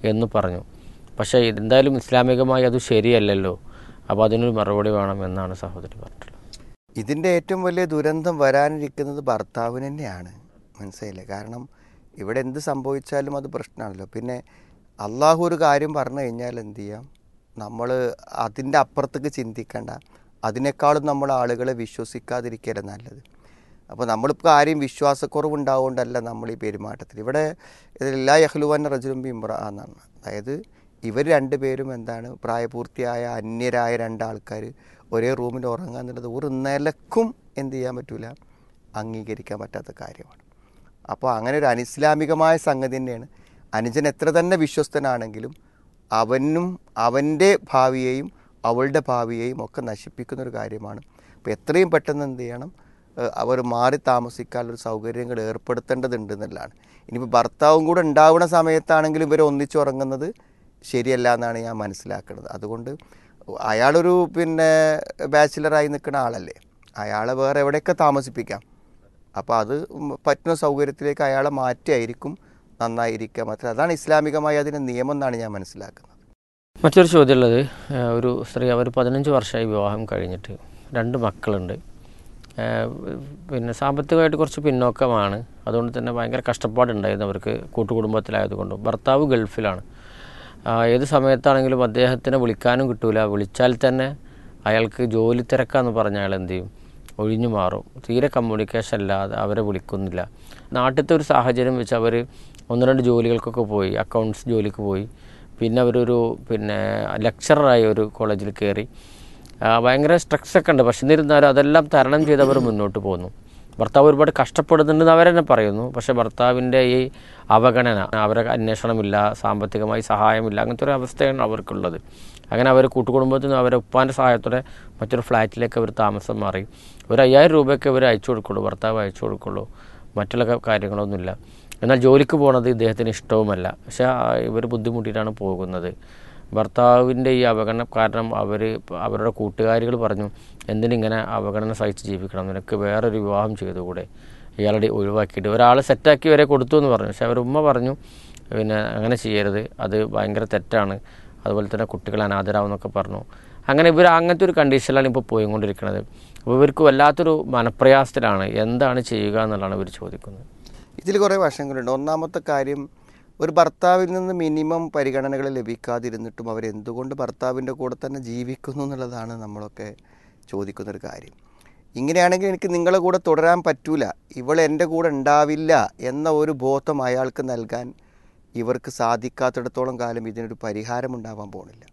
എന്ന് പറഞ്ഞു പക്ഷേ എന്തായാലും ഇസ്ലാമികമായി അത് ശരിയല്ലല്ലോ അപ്പോൾ അതിനൊരു മറുപടി വേണം എന്നാണ് സഹോദരി പറഞ്ഞിട്ടുള്ളത് ഇതിൻ്റെ ഏറ്റവും വലിയ ദുരന്തം വരാനിരിക്കുന്നത് ഭർത്താവിന് തന്നെയാണ് മനസ്സിലായില്ലേ കാരണം ഇവിടെ എന്ത് സംഭവിച്ചാലും അത് പ്രശ്നമാണല്ലോ പിന്നെ അള്ളാഹു ഒരു കാര്യം പറഞ്ഞു കഴിഞ്ഞാൽ എന്ത് ചെയ്യാം നമ്മൾ അതിൻ്റെ അപ്പുറത്തേക്ക് ചിന്തിക്കേണ്ട അതിനേക്കാളും നമ്മൾ ആളുകളെ വിശ്വസിക്കാതിരിക്കരുത് നല്ലത് അപ്പോൾ നമ്മളിപ്പോൾ ആരെയും വിശ്വാസക്കുറവുണ്ടാവുകൊണ്ടല്ല നമ്മൾ ഈ പെരുമാറ്റത്തിൽ ഇവിടെ എല്ലാ യഹ്ലുവാൻ റജുലും ഇമ്ര എന്നാണ് അതായത് ഇവർ രണ്ടുപേരും എന്താണ് പ്രായപൂർത്തിയായ അന്യരായ രണ്ടാൾക്കാർ ഒരേ റൂമിൽ ഉറങ്ങുക എന്നുള്ളത് ഒരു നിലക്കും എന്ത് ചെയ്യാൻ പറ്റില്ല അംഗീകരിക്കാൻ പറ്റാത്ത കാര്യമാണ് അപ്പോൾ അങ്ങനെ ഒരു അനിസ്ലാമികമായ സംഗതി തന്നെയാണ് അനുജൻ എത്ര തന്നെ വിശ്വസ്തനാണെങ്കിലും അവനും അവൻ്റെ ഭാവിയെയും അവളുടെ ഭാവിയെയും ഒക്കെ നശിപ്പിക്കുന്ന ഒരു കാര്യമാണ് അപ്പോൾ എത്രയും പെട്ടെന്ന് എന്ത് ചെയ്യണം ഏഹ് അവർ മാറി താമസിക്കാനുള്ള സൗകര്യങ്ങൾ ഏർപ്പെടുത്തേണ്ടതുണ്ട് എന്നുള്ളതാണ് ഇനിയിപ്പോൾ ഭർത്താവും കൂടെ ഉണ്ടാവുന്ന സമയത്താണെങ്കിലും ഇവർ ഒന്നിച്ചുറങ്ങുന്നത് ശരിയല്ല എന്നാണ് ഞാൻ മനസ്സിലാക്കുന്നത് അതുകൊണ്ട് അയാളൊരു പിന്നെ ബാച്ചിലറായി നിൽക്കുന്ന ആളല്ലേ അയാളെ വേറെ എവിടെയൊക്കെ താമസിപ്പിക്കാം അപ്പോൾ അത് പറ്റുന്ന സൗകര്യത്തിലേക്ക് അയാളെ മാറ്റിയായിരിക്കും നന്നായിരിക്കുക മാത്രം അതാണ് ഇസ്ലാമികമായി അതിൻ്റെ നിയമം എന്നാണ് ഞാൻ മനസ്സിലാക്കുന്നത് മറ്റൊരു ചോദ്യമുള്ളത് ഏഹ് ഒരു സ്ത്രീ അവർ പതിനഞ്ച് വർഷമായി വിവാഹം കഴിഞ്ഞിട്ട് രണ്ട് മക്കളുണ്ട് ഏഹ് പിന്നെ സാമ്പത്തികമായിട്ട് കുറച്ച് പിന്നോക്കമാണ് അതുകൊണ്ട് തന്നെ ഭയങ്കര കഷ്ടപ്പാടുണ്ടായിരുന്നു അവർക്ക് കൂട്ടുകുടുംബത്തിലായതുകൊണ്ടും ഭർത്താവ് ഗൾഫിലാണ് ആ, ഏത് സമയത്താണെങ്കിലും അദ്ദേഹത്തിനെ വിളിക്കാനും കിട്ടൂല വിളിച്ചാൽ തന്നെ അയാൾക്ക് ജോലി തിരക്കാന്ന് പറഞ്ഞ അയാൾ എന്ത് ചെയ്യും ഒഴിഞ്ഞു മാറും തീരെ കമ്മ്യൂണിക്കേഷൻ അല്ലാതെ അവരെ വിളിക്കുന്നില്ല നാട്ടിലത്തെ ഒരു സാഹചര്യം വെച്ച് അവർ ഒന്ന് രണ്ട് ജോലികൾക്കൊക്കെ പോയി അക്കൗണ്ട്സ് ജോലിക്ക് പോയി പിന്നെ അവരൊരു പിന്നെ ലെക്ചറായി ഒരു കോളേജിൽ കയറി ആ, ഭയങ്കര സ്ട്രെസ് ഒക്കെ ഉണ്ട് പക്ഷെ എന്നിരുന്നാലും അതെല്ലാം തരണം ചെയ്ത് അവർ മുന്നോട്ട് പോകുന്നു ഭർത്താവ് ഒരുപാട് കഷ്ടപ്പെടുന്നുണ്ടെന്ന് അവരെന്നെ പറയുന്നു പക്ഷേ ഭർത്താവിൻ്റെ ഈ അവഗണന അവരെ അന്വേഷണമില്ല സാമ്പത്തികമായി സഹായമില്ല അങ്ങനത്തെ ഒരു അവസ്ഥയാണ് അവർക്കുള്ളത് അങ്ങനെ അവർ കൂട്ടുകുടുംബത്തിൽ നിന്ന് അവരെ ഉപ്പാൻ്റെ സഹായത്തോടെ മറ്റൊരു ഫ്ലാറ്റിലേക്ക് അവർ താമസം മാറി ഒരു അയ്യായിരം രൂപയൊക്കെ അവർ അയച്ചു കൊടുക്കുള്ളൂ ഭർത്താവ് അയച്ചു കൊടുക്കുള്ളൂ മറ്റുള്ള ക- കാര്യങ്ങളൊന്നുമില്ല എന്നാൽ ജോലിക്ക് പോകുന്നത് ഇദ്ദേഹത്തിന് ഇഷ്ടവുമല്ല പക്ഷേ ഇവർ ബുദ്ധിമുട്ടിയിട്ടാണ് പോകുന്നത് ഭർത്താവിൻ്റെ ഈ അവഗണന കാരണം അവർ അവരുടെ കൂട്ടുകാരികൾ പറഞ്ഞു എന്തിനിങ്ങനെ അവഗണന സഹിച്ച് ജീവിക്കണം നിനക്ക് വേറൊരു വിവാഹം ചെയ്തുകൂടെ ഇയാളുടെ ഒഴിവാക്കിയിട്ട് ഒരാളെ സെറ്റാക്കി വരെ കൊടുത്തു എന്ന് പറഞ്ഞു പക്ഷേ അവരുടെ ഉമ്മ പറഞ്ഞു പിന്നെ അങ്ങനെ ചെയ്യരുത് അത് ഭയങ്കര തെറ്റാണ് അതുപോലെ തന്നെ കുട്ടികൾ അനാഥരാവെന്നൊക്കെ പറഞ്ഞു അങ്ങനെ ഇവർ അങ്ങനത്തെ ഒരു കണ്ടീഷനിലാണ് ഇപ്പോൾ പോയിക്കൊണ്ടിരിക്കുന്നത് അപ്പോൾ ഇവർക്ക് വല്ലാത്തൊരു മനപ്രയാസത്തിലാണ് എന്താണ് ചെയ്യുക എന്നുള്ളതാണ് ഇവർ ചോദിക്കുന്നത് ഇതിൽ കുറേ വശങ്ങളുണ്ട് ഒന്നാമത്തെ കാര്യം ഒരു ഭർത്താവിൽ നിന്ന് മിനിമം പരിഗണനകൾ ലഭിക്കാതിരുന്നിട്ടും അവരെന്തുകൊണ്ട് ഭർത്താവിൻ്റെ കൂടെ തന്നെ ജീവിക്കുന്നു എന്നുള്ളതാണ് നമ്മളൊക്കെ ചോദിക്കുന്നൊരു കാര്യം ഇങ്ങനെയാണെങ്കിൽ എനിക്ക് നിങ്ങളെ കൂടെ തുടരാൻ പറ്റൂല ഇവൾ എൻ്റെ കൂടെ ഉണ്ടാവില്ല എന്ന ഒരു ബോധം അയാൾക്ക് നൽകാൻ ഇവർക്ക് സാധിക്കാത്തിടത്തോളം കാലം ഇതിനൊരു പരിഹാരം ഉണ്ടാവാൻ പോണില്ല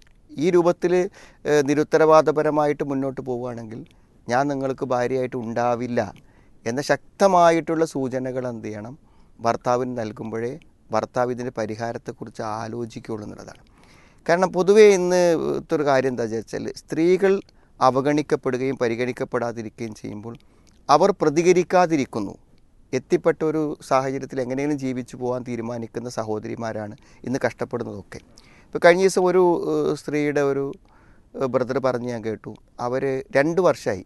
ഈ രൂപത്തിൽ നിരുത്തരവാദപരമായിട്ട് മുന്നോട്ട് പോവുകയാണെങ്കിൽ ഞാൻ നിങ്ങൾക്ക് ഭാര്യയായിട്ട് ഉണ്ടാവില്ല എന്ന ശക്തമായിട്ടുള്ള സൂചനകൾ എന്ത് ചെയ്യണം ഭർത്താവിന് നൽകുമ്പോഴേ ഭർത്താവ് ഇതിൻ്റെ പരിഹാരത്തെക്കുറിച്ച് ആലോചിക്കുകയുള്ളൂ എന്നുള്ളതാണ് കാരണം പൊതുവേ ഇന്ന് ഒരു കാര്യം എന്താ വെച്ചാൽ സ്ത്രീകൾ അവഗണിക്കപ്പെടുകയും പരിഗണിക്കപ്പെടാതിരിക്കുകയും ചെയ്യുമ്പോൾ അവർ പ്രതികരിക്കാതിരിക്കുന്നു എത്തിപ്പെട്ട ഒരു സാഹചര്യത്തിൽ എങ്ങനെയെങ്കിലും ജീവിച്ചു പോകാൻ തീരുമാനിക്കുന്ന സഹോദരിമാരാണ് ഇന്ന് കഷ്ടപ്പെടുന്നതൊക്കെ ഇപ്പോൾ കഴിഞ്ഞ ദിവസം ഒരു ഏഹ്, സ്ത്രീയുടെ ഒരു ബ്രദർ പറഞ്ഞ് ഞാൻ കേട്ടു അവർ രണ്ട് വർഷമായി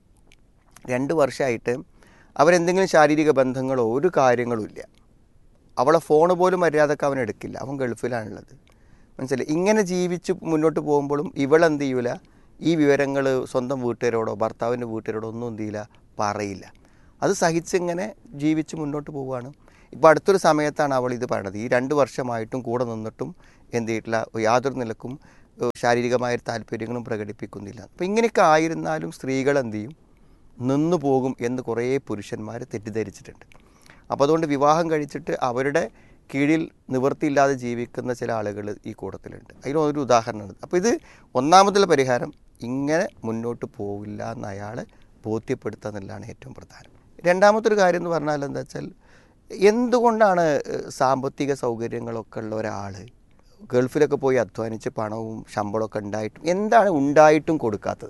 രണ്ട് വർഷമായിട്ട് അവരെന്തെങ്കിലും ശാരീരിക ബന്ധങ്ങളോ ഒരു കാര്യങ്ങളും ഇല്ല അവളെ ഫോൺ പോലും മര്യാദക്ക് അവൻ എടുക്കില്ല അവൻ ഗൾഫിലാണുള്ളത് മനസ്സിലായി ഇങ്ങനെ ജീവിച്ച് മുന്നോട്ട് പോകുമ്പോഴും ഇവളെന്ത് ചെയ്യൂല ഈ വിവരങ്ങൾ സ്വന്തം വീട്ടുകാരോടോ ഭർത്താവിൻ്റെ വീട്ടുകാരോടോ ഒന്നും എന്ത് ചെയ്യില്ല പറയില്ല അത് സഹിച്ചിങ്ങനെ ജീവിച്ച് മുന്നോട്ട് പോവുകയാണ് ഇപ്പോൾ അടുത്തൊരു സമയത്താണ് അവൾ ഇത് പറയണത് ഈ രണ്ട് വർഷമായിട്ടും കൂടെ നിന്നിട്ടും എന്ത് ചെയ്തിട്ടില്ല യാതൊരു നിലക്കും ഏഹ്, ശാരീരികമായ താല്പര്യങ്ങളും പ്രകടിപ്പിക്കുന്നില്ല അപ്പോൾ ഇങ്ങനെയൊക്കെ ആയിരുന്നാലും സ്ത്രീകൾ എന്ത് ചെയ്യും നിന്നു പോകും എന്ന് കുറേ പുരുഷന്മാർ തെറ്റിദ്ധരിച്ചിട്ടുണ്ട് അപ്പോൾ അതുകൊണ്ട് വിവാഹം കഴിച്ചിട്ട് അവരുടെ കീഴിൽ നിവൃത്തിയില്ലാതെ ജീവിക്കുന്ന ചില ആളുകൾ ഈ കൂട്ടത്തിലുണ്ട് അതിന് ഒരു ഉദാഹരണമാണ് അപ്പോൾ ഇത് ഒന്നാമതുള്ള പരിഹാരം ഇങ്ങനെ മുന്നോട്ട് പോവില്ല എന്ന് അയാളെ ബോധ്യപ്പെടുത്തുക എന്നുള്ളതാണ് ഏറ്റവും പ്രധാനം രണ്ടാമത്തെ ഒരു കാര്യം എന്ന് പറഞ്ഞാൽ എന്താ വെച്ചാൽ എന്തുകൊണ്ടാണ് ഏഹ്, സാമ്പത്തിക സൗകര്യങ്ങളൊക്കെ ഉള്ള ഒരാൾ ഗൾഫിലൊക്കെ പോയി അധ്വാനിച്ച് പണവും ശമ്പളമൊക്കെ ഉണ്ടായിട്ടും എന്താണ് ഉണ്ടായിട്ടും കൊടുക്കാത്തത്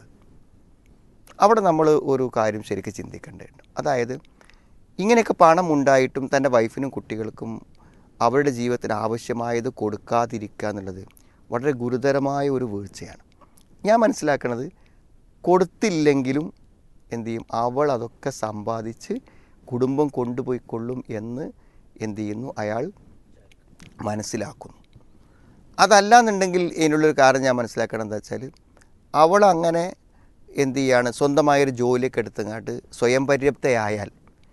അവിടെ നമ്മൾ ഒരു കാര്യം ശരിക്കും ചിന്തിക്കേണ്ടതുണ്ട് അതായത് ഇങ്ങനെയൊക്കെ പണം ഉണ്ടായിട്ടും തൻ്റെ വൈഫിനും കുട്ടികൾക്കും അവരുടെ ജീവിതത്തിന് ആവശ്യമായത് കൊടുക്കാതിരിക്കുക എന്നുള്ളത് വളരെ ഗുരുതരമായ ഒരു വീഴ്ചയാണ് ഞാൻ മനസ്സിലാക്കുന്നത് കൊടുത്തില്ലെങ്കിലും എന്തു ചെയ്യും അവൾ അതൊക്കെ സമ്പാദിച്ച് കുടുംബം കൊണ്ടുപോയിക്കൊള്ളും എന്ന് എന്തു ചെയ്യുന്നു അയാൾ മനസ്സിലാക്കുന്നു അതല്ലാന്നുണ്ടെങ്കിൽ ഇതിനുള്ളൊരു കാരണം ഞാൻ മനസ്സിലാക്കണം എന്താ വെച്ചാൽ അവൾ അങ്ങനെ എന്ത് ചെയ്യാണ് സ്വന്തമായൊരു ജോലിയൊക്കെ എടുത്തങ്ങാട്ട് സ്വയം പര്യാപ്തയായാൽ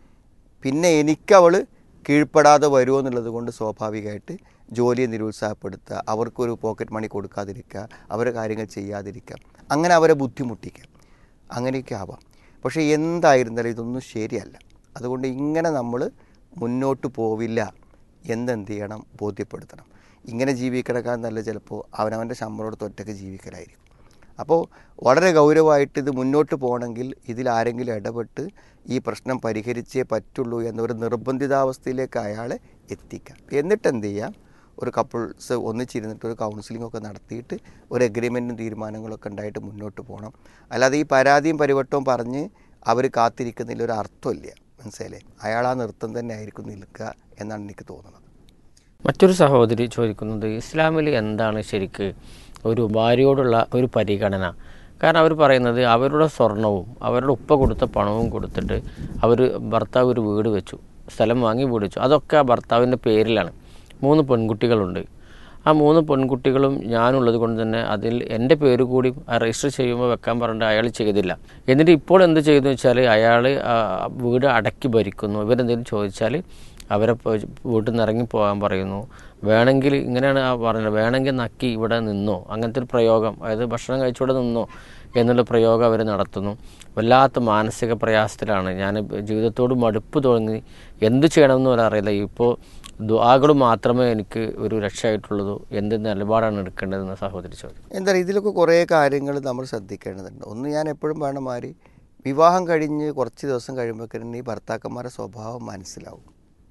പിന്നെ എനിക്കവൾ കീഴ്പ്പെടാതെ വരുമോ എന്നുള്ളത് കൊണ്ട് സ്വാഭാവികമായിട്ട് ജോലിയെ നിരുത്സാഹപ്പെടുത്തുക അവർക്കൊരു പോക്കറ്റ് മണി കൊടുക്കാതിരിക്കുക അവരെ കാര്യങ്ങൾ ചെയ്യാതിരിക്കുക അങ്ങനെ അവരെ ബുദ്ധിമുട്ടിക്കുക അങ്ങനെയൊക്കെ ആവാം പക്ഷേ എന്തായിരുന്നാലും ഇതൊന്നും ശരിയല്ല അതുകൊണ്ട് ഇങ്ങനെ നമ്മൾ മുന്നോട്ട് പോവില്ല എന്നെന്ത് ചെയ്യണം ബോധ്യപ്പെടുത്തണം ഇങ്ങനെ ജീവിക്കണക്കാൾ നല്ല ചിലപ്പോൾ അവനവൻ്റെ ശമ്പളത്തോട് ഒറ്റയ്ക്ക് ജീവിക്കലായിരിക്കും അപ്പോൾ വളരെ ഗൗരവമായിട്ട് ഇത് മുന്നോട്ട് പോകണമെങ്കിൽ ഇതിൽ ആരെങ്കിലും ഇടപെട്ട് ഈ പ്രശ്നം പരിഹരിച്ചേ പറ്റുള്ളൂ എന്നൊരു നിർബന്ധിതാവസ്ഥയിലേക്ക് അയാളെ എത്തിക്കാം എന്നിട്ട് എന്ത് ചെയ്യാം ഒരു കപ്പിൾസ് ഒന്നിച്ചിരുന്നിട്ട് ഒരു കൗൺസിലിംഗ് ഒക്കെ നടത്തിയിട്ട് ഒരു എഗ്രിമെൻറ്റും തീരുമാനങ്ങളൊക്കെ ഉണ്ടായിട്ട് മുന്നോട്ട് പോകണം അല്ലാതെ ഈ പരാതിയും പരിവട്ടവും പറഞ്ഞ് അവർ കാത്തിരിക്കുന്നതിൽ ഒരു അർത്ഥമില്ല മനസ്സിലായില്ലേ അയാൾ ആ നൃത്തം തന്നെ ആയിരിക്കും നിൽക്കുക എന്നാണ് എനിക്ക് തോന്നുന്നത് മറ്റൊരു സഹോദരി ചോദിക്കുന്നത് ഇസ്ലാമിൽ എന്താണ് ശരിക്ക് ഒരു ഭാര്യയോടുള്ള ഒരു പരിഗണന കാരണം അവർ പറയുന്നത് അവരുടെ സ്വർണവും അവരുടെ ഉപ്പ കൊടുത്ത പണവും കൊടുത്തിട്ട് അവർ ഭർത്താവ് ഒരു വീട് വെച്ചു സ്ഥലം വാങ്ങി വീട് വെച്ചു അതൊക്കെ ആ ഭർത്താവിൻ്റെ പേരിലാണ് മൂന്ന് പെൺകുട്ടികളുണ്ട് ആ മൂന്ന് പെൺകുട്ടികളും ഞാനുള്ളത് കൊണ്ട് തന്നെ അതിൽ എൻ്റെ പേര് കൂടി രജിസ്റ്റർ ചെയ്യുമ്പോൾ വെക്കാൻ പറഞ്ഞിട്ട് അയാൾ ചെയ്തില്ല എന്നിട്ട് ഇപ്പോൾ എന്ത് ചെയ്തു വെച്ചാൽ അയാൾ വീട് അടക്കി ഭരിക്കുന്നു ഇവരെന്തെങ്കിലും ചോദിച്ചാൽ അവരെ പോ- വീട്ടിൽ നിന്ന് ഇറങ്ങി പോകാൻ പറയുന്നു വേണമെങ്കിൽ ഇങ്ങനെയാണ് ആ പറഞ്ഞത് വേണമെങ്കിൽ നക്കി ഇവിടെ നിന്നോ അങ്ങനത്തെ ഒരു പ്രയോഗം അതായത് ഭക്ഷണം കഴിച്ചുകൂടെ നിന്നോ എന്നുള്ള പ്രയോഗം അവർ നടത്തുന്നു വല്ലാത്ത മാനസിക പ്രയാസത്തിലാണ് ഞാൻ ജീവിതത്തോട് മടുപ്പ് തോന്നി എന്ത് ചെയ്യണമെന്ന് പോലും അറിയില്ല ഇപ്പോൾ ദുആകൾ മാത്രമേ എനിക്ക് ഒരു രക്ഷയായിട്ടുള്ളൂ എന്ത് നിലപാടാണ് എടുക്കേണ്ടതെന്ന് സഹോദരി ചോദിച്ചു എന്താ പറയുക ഇതിലൊക്കെ കുറേ കാര്യങ്ങൾ നമ്മൾ ശ്രദ്ധിക്കേണ്ടതുണ്ട് ഒന്ന് ഞാൻ എപ്പോഴും വേണ മാതിരി വിവാഹം കഴിഞ്ഞ് കുറച്ച് ദിവസം കഴിയുമ്പോഴേക്കും ഈ ഭർത്താക്കന്മാരുടെ സ്വഭാവം മനസ്സിലാവും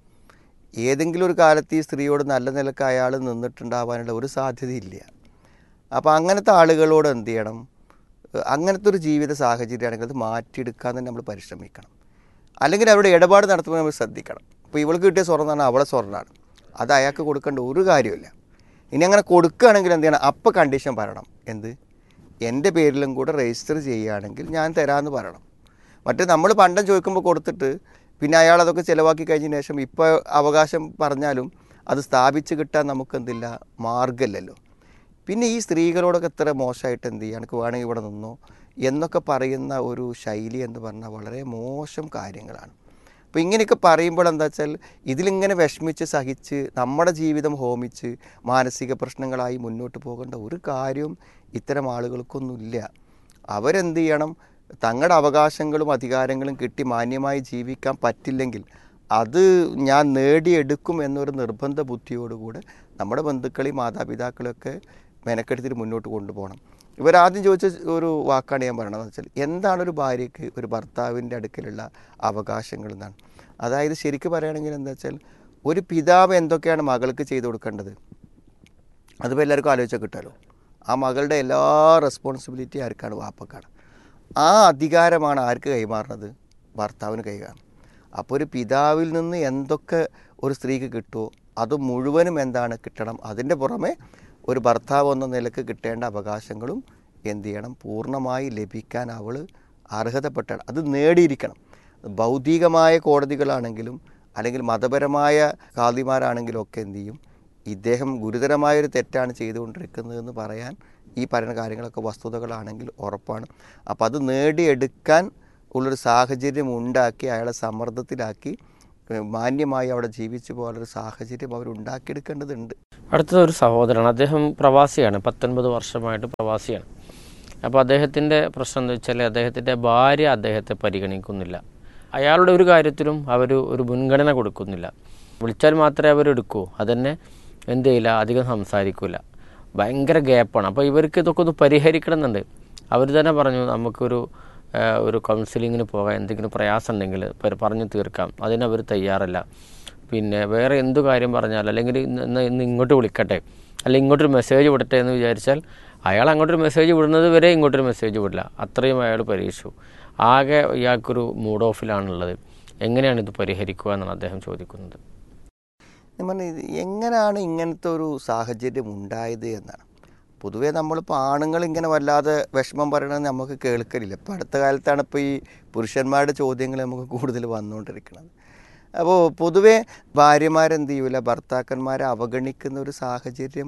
ഏതെങ്കിലും ഒരു കാലത്ത് ഈ സ്ത്രീയോട് നല്ല നിലക്ക് അയാൾ നിന്നിട്ടുണ്ടാവാനുള്ള ഒരു സാധ്യതയില്ല അപ്പോൾ അങ്ങനത്തെ ആളുകളോട് എന്ത് ചെയ്യണം ഏഹ് അങ്ങനത്തെ ഒരു ജീവിത സാഹചര്യമാണെങ്കിൽ അത് മാറ്റിയെടുക്കാൻ തന്നെ നമ്മൾ പരിശ്രമിക്കണം അല്ലെങ്കിൽ അവരുടെ ഇടപാട് നടത്തുമ്പോൾ നമ്മൾ ശ്രദ്ധിക്കണം ഇപ്പോൾ ഇവൾക്ക് കിട്ടിയ സ്വർണ്ണമാണ് അവളെ സ്വർണ്ണമാണ് അത് അയാൾക്ക് കൊടുക്കേണ്ട ഒരു കാര്യമില്ല ഇനി അങ്ങനെ കൊടുക്കുകയാണെങ്കിൽ എന്ത് ചെയ്യണം അപ്പം കണ്ടീഷൻ പറയണം എന്ത് എൻ്റെ പേരിലും കൂടെ രജിസ്റ്റർ ചെയ്യുകയാണെങ്കിൽ ഞാൻ തരാമെന്ന് പറയണം മറ്റേ നമ്മൾ പണ്ടം ചോദിക്കുമ്പോൾ കൊടുത്തിട്ട് പിന്നെ അയാൾ അതൊക്കെ ചിലവാക്കി കഴിഞ്ഞതിന് ശേഷം ഇപ്പോൾ അവകാശം പറഞ്ഞാലും അത് സ്ഥാപിച്ച് കിട്ടാൻ നമുക്കെന്തില്ല മാർഗമില്ലല്ലോ പിന്നെ ഈ സ്ത്രീകളോടൊക്കെ എത്ര മോശമായിട്ട് എന്ത് ചെയ്യുക എനിക്ക് വേണമെങ്കിൽ ഇവിടെ നിന്നോ എന്നൊക്കെ പറയുന്ന ഒരു ശൈലി എന്ന് പറഞ്ഞാൽ വളരെ മോശം കാര്യങ്ങളാണ് അപ്പോൾ ഇങ്ങനെയൊക്കെ പറയുമ്പോൾ എന്താ വെച്ചാൽ ഇതിലിങ്ങനെ വിഷമിച്ച് സഹിച്ച് നമ്മുടെ ജീവിതം ഹോമിച്ച് മാനസിക പ്രശ്നങ്ങളായി മുന്നോട്ട് പോകേണ്ട ഒരു കാര്യവും ഇത്തരം ആളുകൾക്കൊന്നുമില്ല അവരെന്ത് ചെയ്യണം തങ്ങളുടെ അവകാശങ്ങളും അധികാരങ്ങളും കിട്ടി മാന്യമായി ജീവിക്കാൻ പറ്റില്ലെങ്കിൽ അത് ഞാൻ നേടിയെടുക്കും എന്നൊരു നിർബന്ധ ബുദ്ധിയോടുകൂടെ നമ്മുടെ ബന്ധുക്കളെയും മാതാപിതാക്കളെയൊക്കെ മെനക്കെടുത്തിട്ട് മുന്നോട്ട് കൊണ്ടുപോകണം ഇവരാദ്യം ചോദിച്ച ഒരു വാക്കാണ് ഞാൻ പറയണത് വെച്ചാൽ എന്താണ് ഒരു ഭാര്യയ്ക്ക് ഒരു ഭർത്താവിൻ്റെ അടുക്കലുള്ള അവകാശങ്ങൾ എന്നാണ് അതായത് ശരിക്കും പറയുകയാണെങ്കിൽ എന്താ വെച്ചാൽ ഒരു പിതാവ് എന്തൊക്കെയാണ് മകൾക്ക് ചെയ്തു കൊടുക്കേണ്ടത് അതിപ്പോൾ എല്ലാവർക്കും ആലോചിച്ചാൽ കിട്ടുമല്ലോ ആ മകളുടെ എല്ലാ റെസ്പോൺസിബിലിറ്റി ആർക്കാണ് വാപ്പക്കാണ് ആ അധികാരമാണ് ആർക്ക് കൈമാറുന്നത് ഭർത്താവിന് കൈകാരണം അപ്പോൾ ഒരു പിതാവിൽ നിന്ന് എന്തൊക്കെ ഒരു സ്ത്രീക്ക് കിട്ടുമോ അത് മുഴുവനും എന്താണ് കിട്ടണം അതിൻ്റെ പുറമെ ഒരു ഭർത്താവ് എന്ന നിലക്ക് കിട്ടേണ്ട അവകാശങ്ങളും എന്ത് ചെയ്യണം പൂർണ്ണമായി ലഭിക്കാൻ അവൾ അർഹതപ്പെട്ടാണ് അത് നേടിയിരിക്കണം ഭൗതികമായ കോടതികളാണെങ്കിലും അല്ലെങ്കിൽ മതപരമായ കാതിമാരാണെങ്കിലും ഒക്കെ എന്ത് ചെയ്യും ഇദ്ദേഹം ഗുരുതരമായൊരു തെറ്റാണ് ചെയ്തുകൊണ്ടിരിക്കുന്നതെന്ന് പറയാൻ ഈ പറയുന്ന കാര്യങ്ങളൊക്കെ വസ്തുതകളാണെങ്കിൽ ഉറപ്പാണ് അപ്പോൾ അത് നേടിയെടുക്കാൻ ഉള്ളൊരു സാഹചര്യം ഉണ്ടാക്കി അയാളെ സമ്മർദ്ദത്തിലാക്കി ഏഹ് മാന്യമായി അവിടെ ജീവിച്ചു പോകാനൊരു സാഹചര്യം അവർ ഉണ്ടാക്കിയെടുക്കേണ്ടതുണ്ട് അടുത്തത് ഒരു സഹോദരനാണ് അദ്ദേഹം പ്രവാസിയാണ് പത്തൊൻപത് വർഷമായിട്ട് പ്രവാസിയാണ് അപ്പോൾ അദ്ദേഹത്തിൻ്റെ പ്രശ്നം എന്താ വെച്ചാൽ അദ്ദേഹത്തിൻ്റെ ഭാര്യ അദ്ദേഹത്തെ പരിഗണിക്കുന്നില്ല അയാളുടെ ഒരു കാര്യത്തിലും അവർ ഒരു മുൻഗണന കൊടുക്കുന്നില്ല വിളിച്ചാൽ മാത്രമേ അവർ എടുക്കൂ അതന്നെ എന്ത് ചെയ്യില്ല അധികം സംസാരിക്കില്ല ഭയങ്കര ഗ്യാപ്പാണ് അപ്പോൾ ഇവർക്ക് ഇതൊക്കെ ഒന്ന് പരിഹരിക്കണം എന്നുണ്ട് അവർ തന്നെ പറഞ്ഞു നമുക്കൊരു ആ, ഒരു കൗൺസിലിങ്ങിന് പോകാൻ എന്തെങ്കിലും പ്രയാസം ഉണ്ടെങ്കിൽ പ- പറഞ്ഞു തീർക്കാം അതിനവർ തയ്യാറല്ല പിന്നെ വേറെ എന്തു കാര്യം പറഞ്ഞാൽ അല്ലെങ്കിൽ ഇന്ന് ഇന്ന് ഇന്ന് ഇങ്ങോട്ട് വിളിക്കട്ടെ അല്ലെങ്കിൽ ഇങ്ങോട്ടൊരു മെസ്സേജ് വിടട്ടെ എന്ന് വിചാരിച്ചാൽ അയാൾ അങ്ങോട്ടൊരു മെസ്സേജ് വിടുന്നത് വരെ ഇങ്ങോട്ടൊരു മെസ്സേജ് വിടില്ല അത്രയും അയാൾ പരീക്ഷിച്ചു ആകെ ഇയാൾക്കൊരു മൂഡ് ഓഫിലാണുള്ളത് എങ്ങനെയാണ് ഇത് പരിഹരിക്കുക എന്നാണ് അദ്ദേഹം ചോദിക്കുന്നത് ഞാൻ പറഞ്ഞു ഇത് എങ്ങനെയാണ് ഇങ്ങനത്തെ ഒരു സാഹചര്യം ഉണ്ടായത് എന്നാണ് പൊതുവേ നമ്മളിപ്പോൾ ആണുങ്ങൾ ഇങ്ങനെ വല്ലാതെ വിഷമം പറയണത് നമുക്ക് കേൾക്കലില്ല ഇപ്പോൾ അടുത്ത കാലത്താണ് ഇപ്പോൾ ഈ പുരുഷന്മാരുടെ ചോദ്യങ്ങൾ നമുക്ക് കൂടുതൽ വന്നുകൊണ്ടിരിക്കുന്നത് അപ്പോൾ പൊതുവേ ഭാര്യമാരെന്ത് ചെയ്യൂല ഭർത്താക്കന്മാരെ അവഗണിക്കുന്ന ഒരു സാഹചര്യം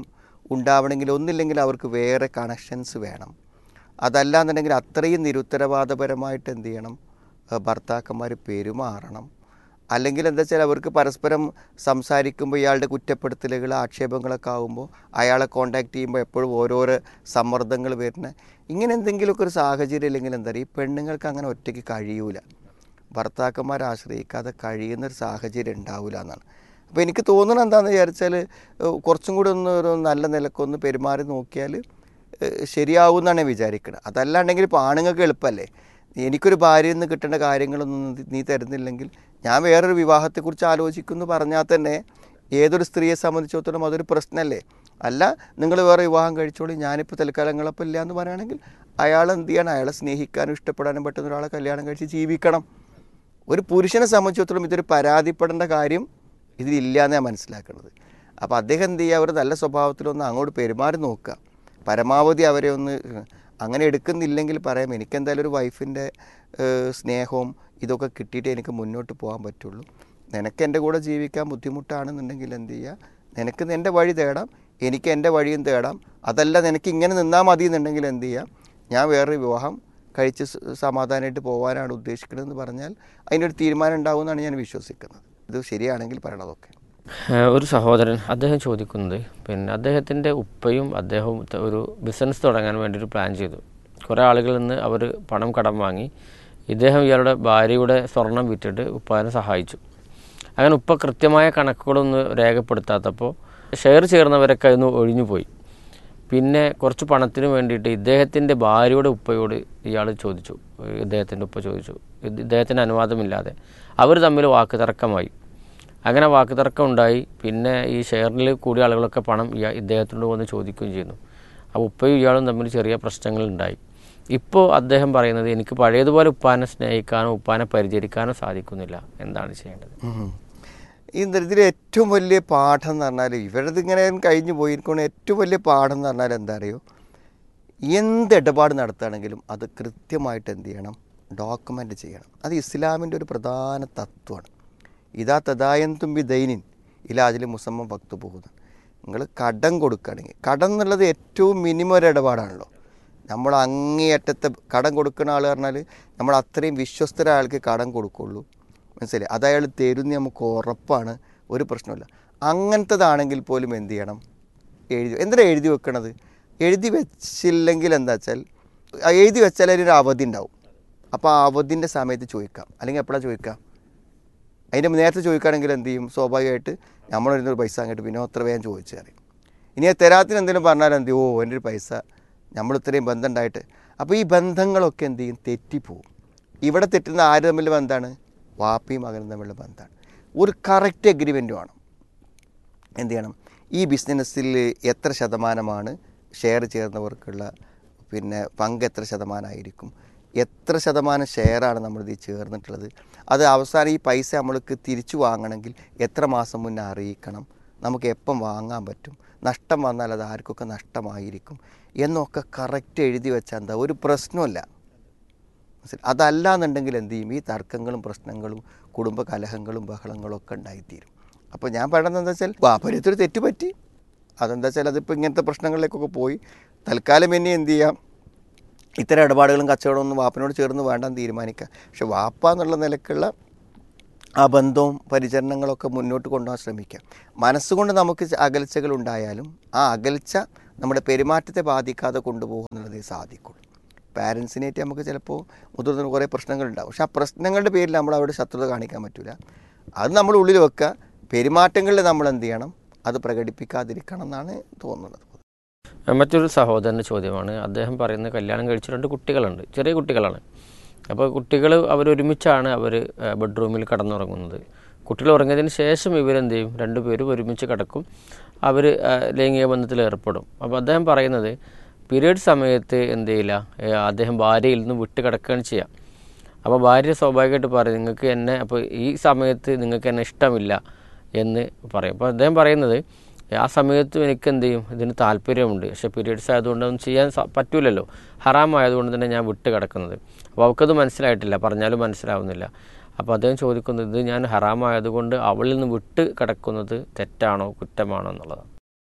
ഉണ്ടാവണമെങ്കിൽ ഒന്നില്ലെങ്കിൽ അവർക്ക് വേറെ കണക്ഷൻസ് വേണം അതല്ലാന്നുണ്ടെങ്കിൽ അത്രയും നിരുത്തരവാദപരമായിട്ട് എന്ത് ചെയ്യണം ഭർത്താക്കന്മാർ പെരുമാറണം അല്ലെങ്കിൽ എന്താ വെച്ചാൽ അവർക്ക് പരസ്പരം സംസാരിക്കുമ്പോൾ ഇയാളുടെ കുറ്റപ്പെടുത്തലുകൾ ആക്ഷേപങ്ങളൊക്കെ ആകുമ്പോൾ അയാളെ കോണ്ടാക്ട് ചെയ്യുമ്പോൾ എപ്പോഴും ഓരോരോ സമ്മർദ്ദങ്ങൾ വരുന്ന ഇങ്ങനെ എന്തെങ്കിലുമൊക്കെ ഒരു സാഹചര്യം ഇല്ലെങ്കിൽ എന്താ പറയുക ഈ പെണ്ണുങ്ങൾക്ക് അങ്ങനെ ഒറ്റയ്ക്ക് കഴിയൂല ഭർത്താക്കന്മാരെ ആശ്രയിക്കാതെ കഴിയുന്നൊരു സാഹചര്യം ഉണ്ടാവില്ല എന്നാണ് അപ്പോൾ എനിക്ക് തോന്നുന്നത് എന്താണെന്ന് വിചാരിച്ചാൽ ഏഹ് കുറച്ചും കൂടി ഒന്ന് ഒരു നല്ല നിലക്കൊന്ന് പെരുമാറി നോക്കിയാൽ ഏഹ് ശരിയാവും ഞാൻ വിചാരിക്കുന്നത് അതല്ലാണ്ടെങ്കിൽ ഇപ്പോൾ ആണുങ്ങൾക്ക് എളുപ്പമല്ലേ എനിക്കൊരു ഭാര്യയിൽ നിന്ന് കിട്ടേണ്ട കാര്യങ്ങളൊന്നും നീ- നീ തരുന്നില്ലെങ്കിൽ ഞാൻ വേറൊരു വിവാഹത്തെക്കുറിച്ച് ആലോചിക്കുന്നു പറഞ്ഞാൽ തന്നെ ഏതൊരു സ്ത്രീയെ സംബന്ധിച്ചിടത്തോളം അതൊരു പ്രശ്നമല്ലേ അല്ല നിങ്ങൾ വേറെ വിവാഹം കഴിച്ചോളൂ ഞാനിപ്പോൾ തൽക്കാലങ്ങളപ്പം ഇല്ല എന്ന് പറയുകയാണെങ്കിൽ അയാൾ എന്ത് ചെയ്യണം അയാളെ സ്നേഹിക്കാനും ഇഷ്ടപ്പെടാനും പറ്റുന്ന ഒരാളെ കല്യാണം കഴിച്ച് ജീവിക്കണം ഒരു പുരുഷനെ സംബന്ധിച്ചിടത്തോളം ഇതൊരു പരാതിപ്പെടേണ്ട കാര്യം ഇതിലില്ല എന്ന് ഞാൻ മനസ്സിലാക്കുന്നത് അപ്പോൾ അദ്ദേഹം എന്ത് ചെയ്യുക അവർ നല്ല സ്വഭാവത്തിലൊന്ന് അങ്ങോട്ട് പെരുമാറി നോക്കുക പരമാവധി അവരെ ഒന്ന് അങ്ങനെ എടുക്കുന്നില്ലെങ്കിൽ പറയാം എനിക്കെന്തായാലും ഒരു വൈഫിൻ്റെ സ്നേഹവും ഇതൊക്കെ കിട്ടിയിട്ട് എനിക്ക് മുന്നോട്ട് പോകാൻ പറ്റുള്ളൂ നിനക്ക് എൻ്റെ കൂടെ ജീവിക്കാൻ ബുദ്ധിമുട്ടാണെന്നുണ്ടെങ്കിൽ എന്ത് ചെയ്യുക നിനക്ക് എൻ്റെ വഴി തേടാം എനിക്ക് എൻ്റെ വഴിയും തേടാം അതല്ല നിനക്ക് ഇങ്ങനെ നിന്നാൽ മതി എന്നുണ്ടെങ്കിൽ എന്ത് ചെയ്യാം ഞാൻ വേറൊരു വിവാഹം കഴിച്ച് സ- സമാധാനമായിട്ട് പോകാനാണ് ഉദ്ദേശിക്കുന്നതെന്ന് പറഞ്ഞാൽ അതിനൊരു തീരുമാനം ഉണ്ടാവുമെന്നാണ് ഞാൻ വിശ്വസിക്കുന്നത് ഇത് ശരിയാണെങ്കിൽ പറയണതൊക്കെ ഏഹ് ഒരു സഹോദരൻ അദ്ദേഹം ചോദിക്കുന്നത് പിന്നെ അദ്ദേഹത്തിൻ്റെ ഉപ്പയും അദ്ദേഹവും ത- ഒരു ബിസിനസ് തുടങ്ങാൻ വേണ്ടി ഒരു പ്ലാൻ ചെയ്തു കുറേ ആളുകളിൽ നിന്ന് അവർ പണം കടം വാങ്ങി ഇദ്ദേഹം ഇയാളുടെ ഭാര്യയുടെ സ്വർണം വിറ്റിട്ട് ഉപ്പാനെ സഹായിച്ചു അങ്ങനെ ഉപ്പ കൃത്യമായ കണക്കുകളൊന്നും രേഖപ്പെടുത്താത്തപ്പോൾ ഷെയർ ചേർന്നവരൊക്കെ അതിന് ഒഴിഞ്ഞുപോയി പിന്നെ കുറച്ച് പണത്തിന് വേണ്ടിയിട്ട് ഇദ്ദേഹത്തിൻ്റെ ഭാര്യയുടെ ഉപ്പയോട് ഇയാൾ ചോദിച്ചു ഇദ്ദേഹത്തിൻ്റെ ഉപ്പ ചോദിച്ചു ഇത് ഇദ്ദേഹത്തിൻ്റെ അനുവാദമില്ലാതെ അവർ തമ്മിൽ വാക്ക് തർക്കമായി അങ്ങനെ വാക്ക് തർക്കം ഉണ്ടായി പിന്നെ ഈ ഷെയറിൽ കൂടിയ ആളുകളൊക്കെ പണം ഇയാ ഇദ്ദേഹത്തിനോട് വന്ന് ചോദിക്കുകയും ചെയ്യുന്നു അപ്പോൾ ഉപ്പയും ഇയാളും തമ്മിൽ ചെറിയ പ്രശ്നങ്ങളുണ്ടായി ഇപ്പോൾ അദ്ദേഹം പറയുന്നത് എനിക്ക് പഴയതുപോലെ ഉപ്പാനെ സ്നേഹിക്കാനോ ഉപ്പാനെ പരിചരിക്കാനോ സാധിക്കുന്നില്ല എന്താണ് ചെയ്യേണ്ടത് ഉം. ഈ ഇതിൽ ഏറ്റവും വലിയ പാഠം എന്ന് പറഞ്ഞാൽ ഇവരത് ഇങ്ങനെ കഴിഞ്ഞു പോയിരിക്കുന്ന ഏറ്റവും വലിയ പാഠം എന്ന് പറഞ്ഞാൽ എന്താ അറിയോ എന്ത് ഇടപാട് നടത്തുകയാണെങ്കിലും അത് കൃത്യമായിട്ട് എന്ത് ചെയ്യണം ഡോക്യുമെൻ്റ് ചെയ്യണം അത് ഇസ്ലാമിൻ്റെ ഒരു പ്രധാന തത്വമാണ് ഇതാ തദായന്തും ബി ദൈനിൻ ഇലാജിൽ മുസമ്മ ഭക്തു പോകുന്നത് നിങ്ങൾ കടം കൊടുക്കുകയാണെങ്കിൽ കടം എന്നുള്ളത് ഏറ്റവും മിനിമം ഒരു ഇടപാടാണല്ലോ നമ്മൾ അങ്ങേയറ്റത്തെ കടം കൊടുക്കുന്ന ആൾ പറഞ്ഞാൽ നമ്മൾ അത്രയും വിശ്വസ്തരായ ആൾക്ക് കടം കൊടുക്കുള്ളൂ മനസ്സിലായി അത് അയാൾ തരുന്ന നമുക്ക് ഉറപ്പാണ് ഒരു പ്രശ്നമില്ല അങ്ങനത്തതാണെങ്കിൽ പോലും എന്ത് ചെയ്യണം എഴുതി എന്തിനാണ് എഴുതി വെക്കണത് എഴുതി വെച്ചില്ലെങ്കിൽ എന്താ വെച്ചാൽ ആ എഴുതി വെച്ചാൽ അതിനൊരു അവധി ഉണ്ടാവും അപ്പോൾ ആ അവധിൻ്റെ സമയത്ത് ചോദിക്കാം അല്ലെങ്കിൽ എപ്പോഴാണ് ചോദിക്കാം അതിൻ്റെ നേരത്തെ ചോദിക്കുകയാണെങ്കിൽ എന്ത് ചെയ്യും സ്വാഭാവികമായിട്ട് നമ്മളൊരു പൈസ അങ്ങോട്ട് പിന്നെ അത്ര വേഗം ചോദിച്ചു അറിയും ഇനി അത് തരാത്തിന് എന്തെങ്കിലും പറഞ്ഞാൽ എന്ത് ചെയ്യും ഓ എൻ്റെ ഒരു പൈസ നമ്മൾ ഇത്രയും ബന്ധം ഉണ്ടായിട്ട് അപ്പോൾ ഈ ബന്ധങ്ങളൊക്കെ എന്ത് ചെയ്യും തെറ്റിപ്പോവും ഇവിടെ തെറ്റുന്ന ആര് തമ്മിൽ ബന്ധമാണ് വാപ്പയും മകനും തമ്മിലുള്ള ബന്ധമാണ് ഒരു കറക്റ്റ് എഗ്രിമെൻ്റ് വേണം എന്ത് ചെയ്യണം ഈ ബിസിനസ്സിൽ എത്ര ശതമാനമാണ് ഷെയർ ചേർന്നവർക്കുള്ള പിന്നെ പങ്ക് എത്ര ശതമാനമായിരിക്കും എത്ര ശതമാനം ഷെയറാണ് നമ്മളിത് ചേർന്നിട്ടുള്ളത് അത് അവസാനം ഈ പൈസ നമ്മൾക്ക് തിരിച്ചു വാങ്ങണമെങ്കിൽ എത്ര മാസം മുന്നേ അറിയിക്കണം നമുക്ക് എപ്പം വാങ്ങാൻ പറ്റും നഷ്ടം വന്നാൽ അത് ആർക്കൊക്കെ നഷ്ടമായിരിക്കും എന്നൊക്കെ കറക്റ്റ് എഴുതി വെച്ചാൽ എന്താ ഒരു പ്രശ്നമല്ല മനസ്സിലായി അതല്ല എന്നുണ്ടെങ്കിൽ എന്ത് ചെയ്യും ഈ തർക്കങ്ങളും പ്രശ്നങ്ങളും കുടുംബ കലഹങ്ങളും ബഹളങ്ങളും ഒക്കെ ഉണ്ടായിത്തീരും അപ്പോൾ ഞാൻ പറയുന്നത് എന്താ വെച്ചാൽ വാപ്പരത്തൊരു തെറ്റ് പറ്റി അതെന്താ വെച്ചാൽ അതിപ്പോൾ ഇങ്ങനത്തെ പ്രശ്നങ്ങളിലേക്കൊക്കെ പോയി തൽക്കാലം ഇനി എന്ത് ചെയ്യാം ഇത്തരം ഇടപാടുകളും കച്ചവടമൊന്നും വാപ്പനോട് ചേർന്ന് വേണ്ടെന്ന് തീരുമാനിക്കാം പക്ഷെ വാപ്പ എന്നുള്ള നിലക്കുള്ള ആ ബന്ധവും പരിചരണങ്ങളൊക്കെ മുന്നോട്ട് കൊണ്ടുപോകാൻ ശ്രമിക്കാം മനസ്സുകൊണ്ട് നമുക്ക് അകൽച്ചകൾ ഉണ്ടായാലും ആ അകൽച്ച നമ്മുടെ പെരുമാറ്റത്തെ ബാധിക്കാതെ കൊണ്ടുപോകുക എന്നുള്ളതേ സാധിക്കുള്ളൂ പാരൻസിനായിട്ട് നമുക്ക് ചിലപ്പോൾ മുതിർന്ന കുറേ പ്രശ്നങ്ങളുണ്ടാവും പക്ഷെ ആ പ്രശ്നങ്ങളുടെ പേരിൽ നമ്മൾ അവിടെ ശത്രുത കാണിക്കാൻ പറ്റില്ല അത് നമ്മൾ ഉള്ളിൽ വെക്കുക പെരുമാറ്റങ്ങളിൽ നമ്മൾ എന്ത് ചെയ്യണം അത് പ്രകടിപ്പിക്കാതിരിക്കണം എന്നാണ് തോന്നുന്നത് മറ്റൊരു സഹോദരൻ്റെ ചോദ്യമാണ് അദ്ദേഹം പറയുന്നത് കല്യാണം കഴിച്ച രണ്ട് കുട്ടികളുണ്ട് ചെറിയ കുട്ടികളാണ് അപ്പോൾ കുട്ടികൾ അവരൊരുമിച്ചാണ് അവർ ബെഡ്റൂമിൽ കടന്നുറങ്ങുന്നത് കുട്ടികൾ ഉറങ്ങിയതിന് ശേഷം ഇവരെന്ത് ചെയ്യും രണ്ടുപേരും ഒരുമിച്ച് കിടക്കും അവർ ലൈംഗിക ബന്ധത്തിൽ ഏർപ്പെടും അപ്പോൾ അദ്ദേഹം പറയുന്നത് പീരീഡ് സമയത്ത് എന്ത് ചെയ്യില്ല ഏ, അദ്ദേഹം ഭാര്യയിൽ നിന്ന് വിട്ട് കിടക്കുകയാണ് ചെയ്യുക അപ്പോൾ ഭാര്യ സ്വാഭാവികമായിട്ട് പറയും നിങ്ങൾക്ക് എന്നെ അപ്പോൾ ഈ സമയത്ത് നിങ്ങൾക്ക് എന്നെ ഇഷ്ടമില്ല എന്ന് പറയും അപ്പോൾ അദ്ദേഹം പറയുന്നത് ആ സമയത്തും എനിക്ക് എന്ത് ചെയ്യും ഇതിന് താല്പര്യമുണ്ട് പക്ഷേ പീരീഡ്സ് ആയതുകൊണ്ട് ഒന്നും ചെയ്യാൻ സ- പറ്റൂലല്ലോ ഹറാമായതുകൊണ്ട് തന്നെ ഞാൻ വിട്ട് കിടക്കുന്നത് അപ്പോൾ അവൾക്കത് മനസ്സിലായിട്ടില്ല പറഞ്ഞാലും മനസ്സിലാവുന്നില്ല അപ്പോൾ അദ്ദേഹം ചോദിക്കുന്നത് ഇത് ഞാൻ ഹറാമായതുകൊണ്ട് അവളിൽ നിന്ന് വിട്ട് കിടക്കുന്നത് തെറ്റാണോ കുറ്റമാണോ എന്നുള്ളതാണ്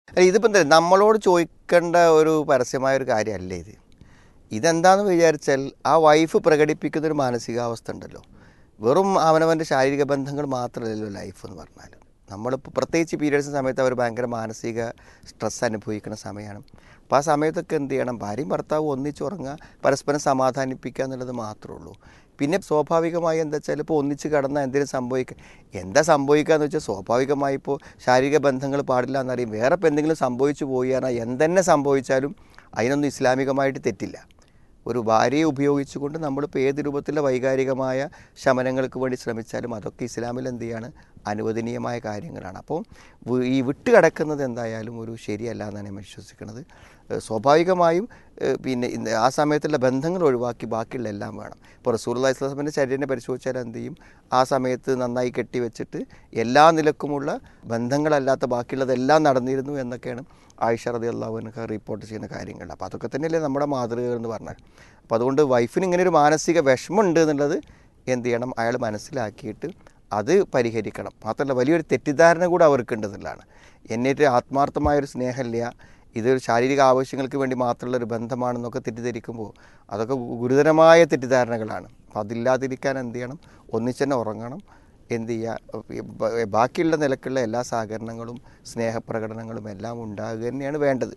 അല്ല ഇതിപ്പോൾ എന്താ നമ്മളോട് ചോദിക്കേണ്ട ഒരു പരസ്യമായ ഒരു കാര്യമല്ല ഇത് ഇതെന്താണെന്ന് വിചാരിച്ചാൽ ആ വൈഫ് പ്രകടിപ്പിക്കുന്ന ഒരു മാനസികാവസ്ഥ ഉണ്ടല്ലോ വെറും അവനവൻ്റെ ശാരീരിക ബന്ധങ്ങൾ മാത്രമല്ലല്ലോ ലൈഫ് എന്ന് പറഞ്ഞാൽ നമ്മളിപ്പോൾ പ്രത്യേകിച്ച് പീരിയഡ്സ് സമയത്ത് അവർ ഭയങ്കര മാനസിക സ്ട്രെസ് അനുഭവിക്കുന്ന സമയമാണ് അപ്പോൾ ആ സമയത്തൊക്കെ എന്ത് ചെയ്യണം ഭാര്യയും ഭർത്താവും ഒന്നിച്ചുറങ്ങുക പരസ്പരം സമാധാനിപ്പിക്കുക എന്നുള്ളത് മാത്രമേ ഉള്ളൂ പിന്നെ സ്വാഭാവികമായി എന്താ വെച്ചാൽ ഇപ്പോൾ ഒന്നിച്ച് കിടന്നാൽ എന്തെങ്കിലും സംഭവിക്കുക എന്താ സംഭവിക്കുക എന്ന് വെച്ചാൽ സ്വാഭാവികമായി ഇപ്പോൾ ശാരീരിക ബന്ധങ്ങൾ പാടില്ല എന്നറിയും വേറെ ഇപ്പോൾ എന്തെങ്കിലും സംഭവിച്ചു പോയി പറഞ്ഞാൽ എന്തെന്നെ സംഭവിച്ചാലും അതിനൊന്നും ഇസ്ലാമികമായിട്ട് തെറ്റില്ല ഒരു ഭാര്യയെ ഉപയോഗിച്ചുകൊണ്ട് നമ്മളിപ്പോൾ ഏത് രൂപത്തിലുള്ള വൈകാരികമായ ശമനങ്ങൾക്ക് വേണ്ടി ശ്രമിച്ചാലും അതൊക്കെ ഇസ്ലാമിൽ എന്ത് ചെയ്യാണ് അനുവദനീയമായ കാര്യങ്ങളാണ് അപ്പോൾ വ്- ഈ വിട്ട് കിടക്കുന്നത് എന്തായാലും ഒരു ശരിയല്ല എന്നാണ് ഞാൻ വിശ്വസിക്കുന്നത് ഏഹ് സ്വാഭാവികമായും ഏഹ് പിന്നെ ഇന്ന് ആ സമയത്തുള്ള ബന്ധങ്ങൾ ഒഴിവാക്കി ബാക്കിയുള്ള എല്ലാം വേണം ഇപ്പോൾ റസൂൽ ഇസ്ലാമിൻ്റെ ശരീരനെ പരിശോധിച്ചാൽ എന്ത് ചെയ്യും ആ സമയത്ത് നന്നായി കെട്ടിവെച്ചിട്ട് എല്ലാ നിലക്കുമുള്ള ബന്ധങ്ങളല്ലാത്ത ബാക്കിയുള്ളതെല്ലാം നടന്നിരുന്നു എന്നൊക്കെയാണ് ആയിഷ റതി അള്ളാഹുവിനൊക്കെ റിപ്പോർട്ട് ചെയ്യുന്ന കാര്യങ്ങൾ അപ്പോൾ അതൊക്കെ തന്നെയല്ലേ നമ്മുടെ മാതൃകകൾ എന്ന് പറഞ്ഞാൽ അപ്പോൾ അതുകൊണ്ട് വൈഫിന് ഇങ്ങനെ ഒരു മാനസിക വിഷമമുണ്ട് എന്നുള്ളത് എന്ത് ചെയ്യണം അയാൾ മനസ്സിലാക്കിയിട്ട് അത് പരിഹരിക്കണം മാത്രമല്ല വലിയൊരു തെറ്റിദ്ധാരണ കൂടെ അവർക്കുണ്ട് എന്നുള്ളതാണ് എന്നിട്ട് ആത്മാർത്ഥമായൊരു സ്നേഹമില്ല ഇതൊരു ശാരീരിക ആവശ്യങ്ങൾക്ക് വേണ്ടി മാത്രമുള്ള ഒരു ബന്ധമാണെന്നൊക്കെ തെറ്റിദ്ധരിക്കുമ്പോൾ അതൊക്കെ ഗു- ഗുരുതരമായ തെറ്റിദ്ധാരണകളാണ് അപ്പോൾ അതില്ലാതിരിക്കാൻ എന്ത് ചെയ്യണം ഒന്നിച്ച് തന്നെ ഉറങ്ങണം എന്ത് ചെയ്യുക ഈ ബ- ബാക്കിയുള്ള നിലക്കുള്ള എല്ലാ സഹകരണങ്ങളും സ്നേഹപ്രകടനങ്ങളും എല്ലാം ഉണ്ടാകുക തന്നെയാണ് വേണ്ടത്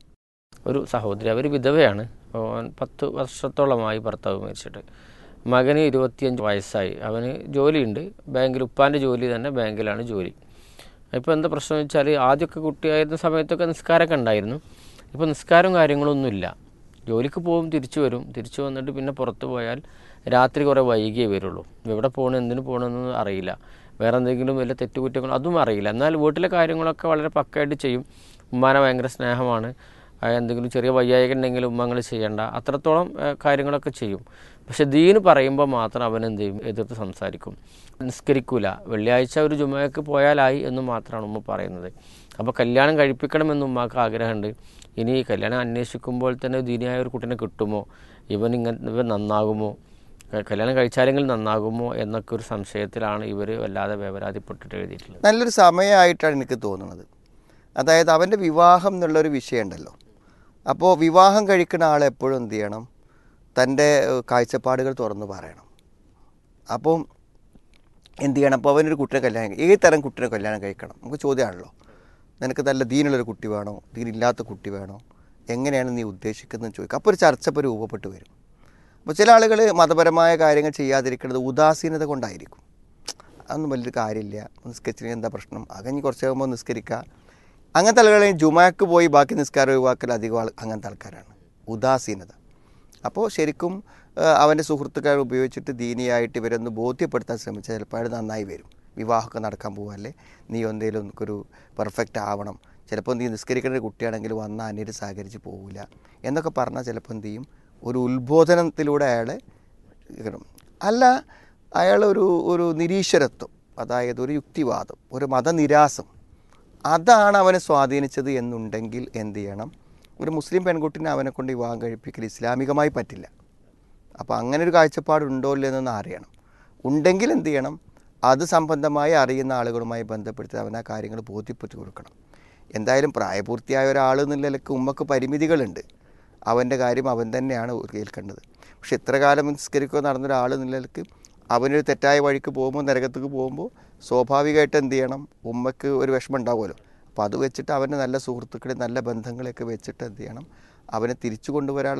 ഒരു സഹോദരി അവർ വിധവയാണ് അവൻ പത്ത് വർഷത്തോളമായി ഭർത്താവ് മരിച്ചിട്ട് മകന് ഇരുപത്തിയഞ്ച് വയസ്സായി അവന് ജോലിയുണ്ട് ബാങ്കിൽ ഉപ്പാൻ്റെ ജോലി തന്നെ ബാങ്കിലാണ് ജോലി ഇപ്പോൾ എന്താ പ്രശ്നം എന്ന് വെച്ചാൽ ആദ്യമൊക്കെ കുട്ടിയായിരുന്ന സമയത്തൊക്കെ നിസ്കാരമൊക്കെ ഉണ്ടായിരുന്നു ഇപ്പോൾ നിസ്കാരവും കാര്യങ്ങളൊന്നുമില്ല ജോലിക്ക് പോകും തിരിച്ചു വരും തിരിച്ചു വന്നിട്ട് പിന്നെ പുറത്ത് പോയാൽ രാത്രി കുറേ വൈകിയേ വരുള്ളൂ എവിടെ പോകണം എന്തിനു പോകണമെന്നൊന്നും അറിയില്ല വേറെ എന്തെങ്കിലും വല്ല തെറ്റുകുറ്റങ്ങളോ അതും അറിയില്ല എന്നാൽ വീട്ടിലെ കാര്യങ്ങളൊക്കെ വളരെ പക്കയായിട്ട് ചെയ്യും ഉമ്മാനെ ഭയങ്കര സ്നേഹമാണ് ആ, എന്തെങ്കിലും ചെറിയ വയ്യായിക ഉണ്ടെങ്കിൽ ഉമ്മങ്ങൾ ചെയ്യേണ്ട അത്രത്തോളം ആ, കാര്യങ്ങളൊക്കെ ചെയ്യും പക്ഷെ ദീന് പറയുമ്പോൾ മാത്രം അവൻ എന്ത് ചെയ്യും എതിർത്ത് സംസാരിക്കും നിസ്കരിക്കൂല വെള്ളിയാഴ്ച ഒരു ജുമയ്ക്ക് പോയാലായി എന്ന് മാത്രമാണ് ഉമ്മ പറയുന്നത് അപ്പോൾ കല്യാണം കഴിപ്പിക്കണമെന്ന് ഉമ്മാക്ക് ആഗ്രഹമുണ്ട് ഇനി ഈ കല്യാണം അന്വേഷിക്കുമ്പോൾ തന്നെ ദീനിയായ ഒരു കുട്ടീനെ കിട്ടുമോ ഇവൻ ഇങ്ങനെ ഇവൻ നന്നാകുമോ ക- കല്യാണം കഴിച്ചാലെങ്കിൽ നന്നാകുമോ എന്നൊക്കെ ഒരു സംശയത്തിലാണ് ഇവർ വല്ലാതെ വേവരാതിപ്പെട്ടിട്ട് എഴുതിയിട്ടുള്ളത് നല്ലൊരു സമയമായിട്ടാണ് എനിക്ക് തോന്നുന്നത് അതായത് അവൻ്റെ വിവാഹം എന്നുള്ളൊരു വിഷയമുണ്ടല്ലോ അപ്പോൾ വിവാഹം കഴിക്കുന്ന ആൾ എപ്പോഴും എന്ത് ചെയ്യണം തൻ്റെ ഏഹ്, കാഴ്ചപ്പാടുകൾ തുറന്ന് പറയണം അപ്പം എന്ത് ചെയ്യണം അപ്പോൾ അവനൊരു കുട്ടിനെ കല്യാണം കഴി- ഏത് തരം കുട്ടിനെ കല്യാണം കഴിക്കണം നമുക്ക് ചോദ്യമാണല്ലോ നിനക്ക് നല്ല ദീനുള്ളൊരു കുട്ടി വേണോ ദീനില്ലാത്ത കുട്ടി വേണോ എങ്ങനെയാണ് നീ ഉദ്ദേശിക്കുന്നത് ചോദിക്കുക അപ്പോൾ ഒരു ചർച്ച ഇപ്പോൾ രൂപപ്പെട്ട് വരും അപ്പോൾ ചില ആളുകൾ മതപരമായ കാര്യങ്ങൾ ചെയ്യാതിരിക്കുന്നത് ഉദാസീനത കൊണ്ടായിരിക്കും അതൊന്നും വലിയൊരു കാര്യമില്ല നിസ്കരിച്ചില്ലെങ്കിൽ എന്താ പ്രശ്നം അങ്ങനെ കുറച്ച് കഴിയുമ്പോൾ നിസ്കരിക്കുക അങ്ങനത്തെ ആളുകളെ ജുമാക്ക് പോയി ബാക്കി നിസ്കാരം ഒഴിവാക്കൽ അധികം ആൾ അങ്ങനത്തെ ആൾക്കാരാണ് ഉദാസീനത അപ്പോൾ ശരിക്കും ആ, അവൻ്റെ സുഹൃത്തുക്കൾ ഉപയോഗിച്ചിട്ട് ദീനിയായിട്ട് ഇവരൊന്ന് ബോധ്യപ്പെടുത്താൻ ശ്രമിച്ചാൽ ചിലപ്പോൾ അയാൾ നന്നായി വരും വിവാഹമൊക്കെ നടക്കാൻ പോവല്ലേ നീ എന്തെങ്കിലും ഒരു പെർഫെക്റ്റ് ആവണം ചിലപ്പോൾ നീ നിസ്കരിക്കേണ്ട ഒരു കുട്ടിയാണെങ്കിൽ വന്നാൽ അന്യര് സഹകരിച്ച് പോവില്ല എന്നൊക്കെ പറഞ്ഞാൽ ചിലപ്പോൾ എന്ത് ചെയ്യും ഒരു ഉത്ബോധനത്തിലൂടെ അയാളെ ഇരിക്കണം. അല്ല അയാൾ ഒരു ഒരു നിരീശ്വരത്വം അതായത് ഒരു യുക്തിവാദം ഒരു മതനിരാസം അതാണ് അവനെ സ്വാധീനിച്ചത് എന്നുണ്ടെങ്കിൽ എന്ത് ചെയ്യണം ഒരു മുസ്ലിം പെൺകുട്ടിനെ അവനെ കൊണ്ട് വിവാഹം കഴിപ്പിക്കൽ ഇസ്ലാമികമായി പറ്റില്ല അപ്പോൾ അങ്ങനെ ഒരു കാഴ്ചപ്പാടുണ്ടോ ഇല്ലയോ എന്നൊന്ന് അറിയണം ഉണ്ടെങ്കിൽ എന്ത് ചെയ്യണം അത് സംബന്ധമായി അറിയുന്ന ആളുകളുമായി ബന്ധപ്പെടുത്തി അവൻ ആ കാര്യങ്ങൾ ബോധ്യപ്പെടുത്തി കൊടുക്കണം എന്തായാലും പ്രായപൂർത്തിയായ ഒരാൾ എന്നുള്ള നിലക്ക് ഉമ്മക്ക് പരിമിതികളുണ്ട് അവൻ്റെ കാര്യം അവൻ തന്നെയാണ് കേൾക്കേണ്ടത് പക്ഷെ ഇത്ര കാലം നിസ്കരിക്കുക നടന്ന ഒരാൾ എന്നുള്ള നിലക്ക് അവനൊരു തെറ്റായ വഴിക്ക് പോകുമ്പോൾ നരകത്തേക്ക് പോകുമ്പോൾ സ്വാഭാവികമായിട്ട് എന്ത് ചെയ്യണം ഉമ്മക്ക് ഒരു വിഷമം ഉണ്ടാവുമല്ലോ അപ്പോൾ അത് വെച്ചിട്ട് അവൻ്റെ നല്ല സുഹൃത്തുക്കളെ നല്ല ബന്ധങ്ങളെയൊക്കെ വെച്ചിട്ട് എന്ത് ചെയ്യണം അവനെ തിരിച്ചു കൊണ്ടുവരാനുള്ള